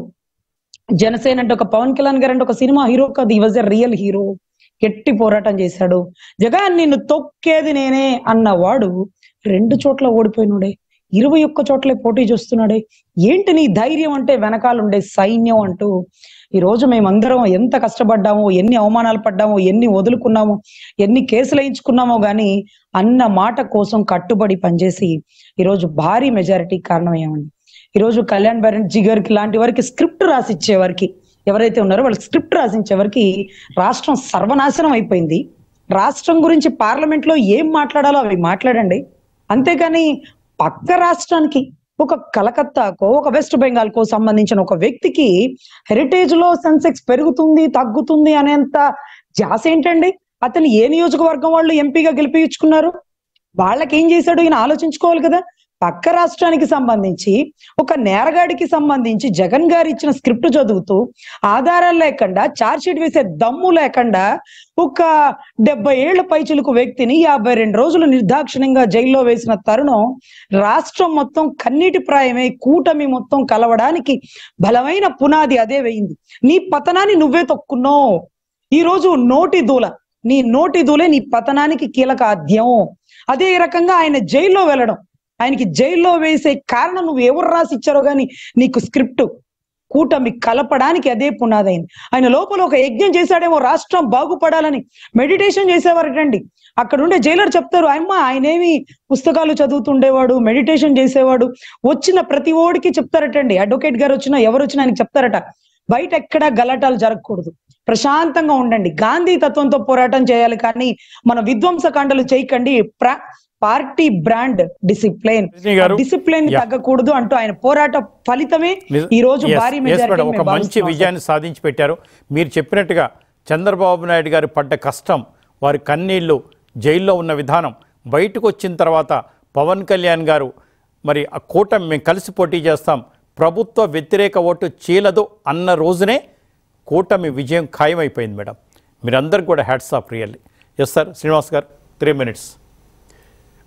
జనసేన అంటే ఒక పవన్ కళ్యాణ్ గారు అంటే ఒక సినిమా హీరో కాదు ఈ వాజ్ ఎ రియల్ హీరో గట్టి పోరాటం చేశాడు జగన్ నిన్ను తొక్కేది నేనే అన్నవాడు రెండు చోట్ల ఓడిపోయినాడే ఇరవై ఒక్క చోట్లే పోటీ చేస్తున్నాడే ఏంటి నీ ధైర్యం అంటే వెనకాలండే సైన్యం అంటూ ఈ రోజు మేమందరం ఎంత కష్టపడ్డామో ఎన్ని అవమానాలు పడ్డామో ఎన్ని వదులుకున్నామో ఎన్ని కేసులు వేయించుకున్నామో గాని అన్న మాట కోసం కట్టుబడి పనిచేసి ఈరోజు భారీ మెజారిటీ కారణమయ్యామండి ఈరోజు కళ్యాణ్ బెనర్జీ గారికి లాంటి వారికి స్క్రిప్ట్ రాసిచ్చే వారికి ఎవరైతే ఉన్నారో వాళ్ళకి స్క్రిప్ట్ రాసించే వారికి రాష్ట్రం సర్వనాశనం అయిపోయింది రాష్ట్రం గురించి పార్లమెంట్ లో ఏం మాట్లాడాలో అవి మాట్లాడండి అంతేగాని పక్క రాష్ట్రానికి ఒక కలకత్తాకో ఒక వెస్ట్ బెంగాల్ కో సంబంధించిన ఒక వ్యక్తికి హెరిటేజ్ లో సెన్సెక్స్ పెరుగుతుంది తగ్గుతుంది అనేంత జాస ఏంటండి అతను ఏ నియోజకవర్గం వాళ్ళు ఎంపీగా గెలిపించుకున్నారు వాళ్ళకి ఏం చేశాడు ఈయన ఆలోచించుకోవాలి కదా పక్క రాష్ట్రానికి సంబంధించి ఒక నేరగాడికి సంబంధించి జగన్ గారు ఇచ్చిన స్క్రిప్ట్ చదువుతూ ఆధారాలు లేకుండా ఛార్జ్ షీట్ వేసే దమ్ము లేకుండా ఒక డెబ్బై ఏళ్ల పైచిలుకు వ్యక్తిని యాభై రెండు రోజులు నిర్దాక్షిణ్యంగా జైల్లో వేసిన తరుణం రాష్ట్రం మొత్తం కన్నీటి ప్రాయమై కూటమి మొత్తం కలవడానికి బలమైన పునాది అదే వేయింది నీ పతనాన్ని నువ్వే తొక్కున్నావు ఈ రోజు నోటి దూల నీ నోటి దూలే నీ పతనానికి కీలక ఆద్యం అదే రకంగా ఆయన జైల్లో వెళ్ళడం ఆయనకి జైల్లో వేసే కారణం నువ్వు ఎవరు రాసి ఇచ్చారో గాని నీకు స్క్రిప్ట్ కూటమి కలపడానికి అదే పునాదైంది ఆయన లోపల ఒక యజ్ఞం చేశాడేమో రాష్ట్రం బాగుపడాలని మెడిటేషన్ చేసేవారటండి అక్కడ ఉండే జైలర్ చెప్తారు అమ్మ ఆయనేమి పుస్తకాలు చదువుతుండేవాడు మెడిటేషన్ చేసేవాడు వచ్చిన ప్రతి ఓడికి చెప్తారటండి అడ్వకేట్ గారు వచ్చినా ఎవరు వచ్చినా ఆయనకి చెప్తారట బయట ఎక్కడ గలాటాలు జరగకూడదు ప్రశాంతంగా ఉండండి గాంధీ తత్వంతో పోరాటం చేయాలి కానీ మన విధ్వంసకాండలు చేయకండి ప్ర- పార్టీ బ్రాండ్ డిసిప్లిన్ రజనీ గారు, డిసిప్లిన్ యా. తగ్గకూడదు అంటూ ఆయన పోరాట ఫలితమే నిజ- ఈ రోజు Yes, భారీ yes, మెజారిటీ మేడం. ఒక మంచి విజయాన్ని సాధించి పెట్టారు మీరు చెప్పినట్టుగా చంద్రబాబు నాయుడు గారు పడ్డ కష్టం వారి కన్నీళ్లు జైల్లో ఉన్న విధానం బయటకు వచ్చిన తర్వాత పవన్ కళ్యాణ్ గారు మరి ఆ కూటమి మేము కలిసి పోటీ చేస్తాం ప్రభుత్వ వ్యతిరేక ఓటు చీలదు అన్న రోజునే కూటమి విజయం ఖాయమైపోయింది మేడం మీరందరికీ కూడా hats off really yes sir Srinivas గారు త్రీ మినిట్స్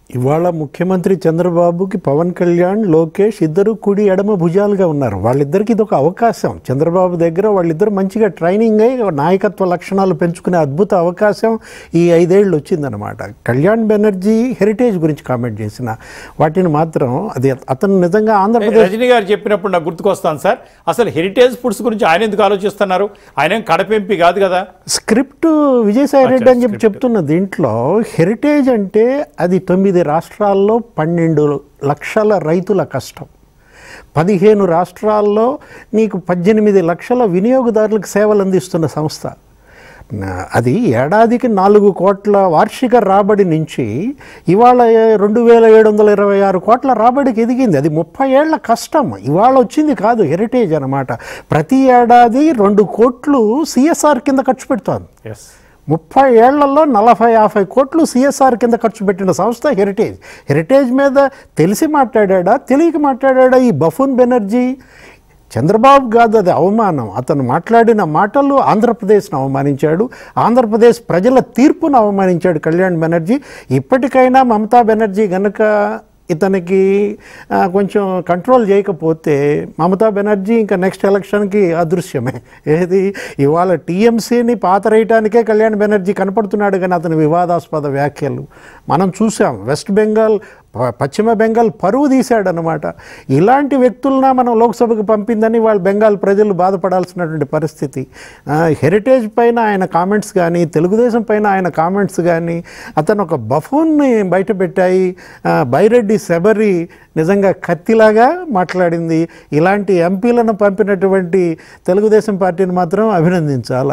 ఇవాళ ముఖ్యమంత్రి చంద్రబాబుకి పవన్ కళ్యాణ్ లోకేష్ ఇద్దరు కుడి ఎడమ భుజాలుగా ఉన్నారు వాళ్ళిద్దరికి ఇది ఒక అవకాశం చంద్రబాబు దగ్గర వాళ్ళిద్దరు మంచిగా ట్రైనింగ్ అయ్యి నాయకత్వ లక్షణాలు పెంచుకునే అద్భుత అవకాశం ఈ ఐదేళ్ళు వచ్చిందనమాట కళ్యాణ్ బెనర్జీ హెరిటేజ్ గురించి కామెంట్ చేసిన వాటిని మాత్రం అది అతను నిజంగా ఆంధ్రప్రదేశ్ రజనీ గారు చెప్పినప్పుడు నాకు గుర్తుకొస్తాను సార్ అసలు హెరిటేజ్ ఫుడ్స్ గురించి ఆయన ఎందుకు ఆలోచిస్తున్నారు ఆయన ఏం కడప ఎంపీ కాదు కదా స్క్రిప్ట్ విజయసాయి రెడ్డి అని చెప్పి చెప్తున్న దీంట్లో హెరిటేజ్ అంటే అది తొమ్మిది రాష్ట్రాల్లో పన్నెండు లక్షల రైతుల కష్టం పదిహేను రాష్ట్రాల్లో నీకు పద్దెనిమిది లక్షల వినియోగదారులకు సేవలు అందిస్తున్న సంస్థ నా- అది ఏడాదికి నాలుగు కోట్ల వార్షిక రాబడి నుంచి ఇవాళ రెండు వేల ఏడు వందల ఇరవై ఆరు కోట్ల రాబడికి ఎదిగింది అది ముప్పై ఏళ్ల కష్టం ఇవాళ వచ్చింది కాదు హెరిటేజ్ అన్నమాట ప్రతి ఏడాది రెండు కోట్లు సిఎస్ఆర్ కింద ఖర్చు పెడుతోంది ఎస్ ముప్పై ఏళ్లలో నలభై యాభై కోట్లు సిఎస్ఆర్ కింద ఖర్చు పెట్టిన సంస్థ హెరిటేజ్ హెరిటేజ్ మీద తెలిసి మాట్లాడా తెలియక మాట్లాడా ఈ బఫూన్ బెనర్జీ చంద్రబాబు కాదు అది అవమానం అతను మాట్లాడిన మాటలు ఆంధ్రప్రదేశ్ను అవమానించాడు ఆంధ్రప్రదేశ్ ప్రజల తీర్పును అవమానించాడు కళ్యాణ్ బెనర్జీ ఇప్పటికైనా మమతా బెనర్జీ గనక ఇతనికి ఆ, కొంచెం కంట్రోల్ చేయకపోతే మమతా బెనర్జీ ఇంకా నెక్స్ట్ ఎలక్షన్కి అదృశ్యమే ఏది ఇవాళ టీఎంసీని పాతరేయటానికే కళ్యాణ్ బెనర్జీ కనపడుతున్నాడు కానీ అతని వివాదాస్పద వ్యాఖ్యలు మనం చూసాం వెస్ట్ బెంగాల్ ప- పశ్చిమ బెంగాల్ పరువు తీశాడనమాట ఇలాంటి వ్యక్తులన మనం లోక్సభకు పంపిందని వాళ్ళు బెంగాల్ ప్రజలు బాధపడాల్సినటువంటి పరిస్థితి ఆ, హెరిటేజ్ పైన ఆయన కామెంట్స్ కానీ తెలుగుదేశం పైన ఆయన కామెంట్స్ కానీ అతను ఒక బఫూన్ని బయటపెట్టాయి ఆ, బైరెడ్డి శబరి నిజంగా కత్తిలాగా మాట్లాడింది ఇలాంటి ఎంపీలను పంపినటువంటి తెలుగుదేశం పార్టీని మాత్రం అభినందించాలా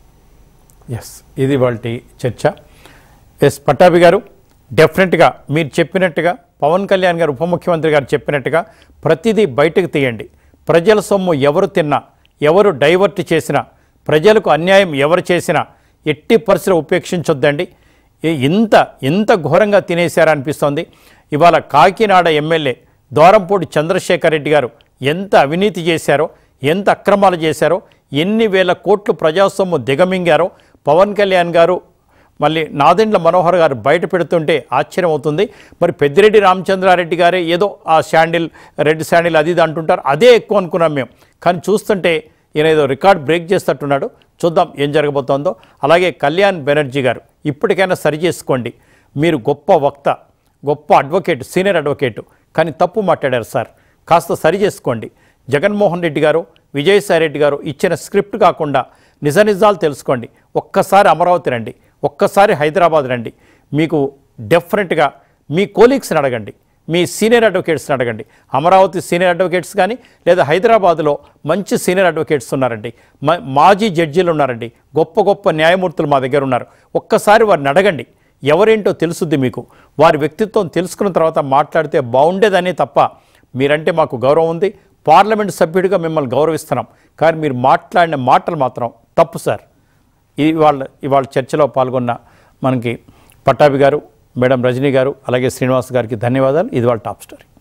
ఎస్ ఇది వాళ్ళ చర్చ ఎస్ పట్టాభి గారు డెఫినెట్గా మీరు చెప్పినట్టుగా పవన్ కళ్యాణ్ గారు ఉప ముఖ్యమంత్రి గారు చెప్పినట్టుగా ప్రతిదీ బయటకు తీయండి ప్రజల సొమ్ము ఎవరు తిన్నా ఎవరు డైవర్ట్ చేసినా ప్రజలకు అన్యాయం ఎవరు చేసినా ఎట్టి పరిస్థితులు ఉపేక్షించొద్దండి ఈ- ఇంత ఇంత ఘోరంగా తినేశారా అనిపిస్తోంది ఇవాళ కాకినాడ ఎమ్మెల్యే దోరంపూడి చంద్రశేఖర్ రెడ్డి గారు ఎంత అవినీతి చేశారో ఎంత అక్రమాలు చేశారో ఎన్ని వేల కోట్లు ప్రజాసొమ్ము దిగమింగారో పవన్ కళ్యాణ్ గారు మళ్ళీ నాదెండ్ల మనోహర్ గారు బయట పెడుతుంటే ఆశ్చర్యం అవుతుంది మరి పెద్దిరెడ్డి రామచంద్రారెడ్డి గారే ఏదో ఆ శాండిల్ రెడ్ శాండిల్ అది ఇది అంటుంటారు అదే ఎక్కువ అనుకున్నాం మేము కానీ చూస్తుంటే ఈయన ఏదో రికార్డ్ బ్రేక్ చేస్తట్టున్నాడు చూద్దాం ఏం జరగబోతోందో అలాగే కళ్యాణ్ బెనర్జీ గారు ఇప్పటికైనా సరి చేసుకోండి మీరు గొప్ప వక్త గొప్ప అడ్వకేట్ సీనియర్ అడ్వకేట్ కానీ తప్పు మాట్లాడారు సార్ కాస్త సరి చేసుకోండి జగన్మోహన్ రెడ్డి గారు విజయసాయి రెడ్డి గారు ఇచ్చిన స్క్రిప్ట్ కాకుండా నిజ నిజాలు తెలుసుకోండి ఒక్కసారి అమరావతి రండి ఒక్కసారి హైదరాబాద్ రండి మీకు డెఫినెట్గా మీ కోలీగ్స్ని అడగండి మీ సీనియర్ అడ్వకేట్స్ని అడగండి అమరావతి సీనియర్ అడ్వకేట్స్ కానీ లేదా హైదరాబాద్లో మంచి సీనియర్ అడ్వకేట్స్ ఉన్నారండి మ- మాజీ జడ్జీలు ఉన్నారండి గొప్ప గొప్ప న్యాయమూర్తులు మా దగ్గర ఉన్నారు ఒక్కసారి వారిని అడగండి ఎవరేంటో తెలుసుద్ది మీకు వారి వ్యక్తిత్వం తెలుసుకున్న తర్వాత మాట్లాడితే బాగుండేదనే తప్ప మీరంటే మాకు గౌరవం ఉంది పార్లమెంట్ సభ్యుడిగా మిమ్మల్ని గౌరవిస్తున్నాం కానీ మీరు మాట్లాడిన మాటలు మాత్రం తప్పు సార్ ఇవాళ ఇవాళ చర్చలో పాల్గొన్న మనకి పట్టాభి గారు మేడం రజనీ గారు అలాగే శ్రీనివాస్ గారికి ధన్యవాదాలు ఇది వాళ్ళ టాప్ స్టోరీ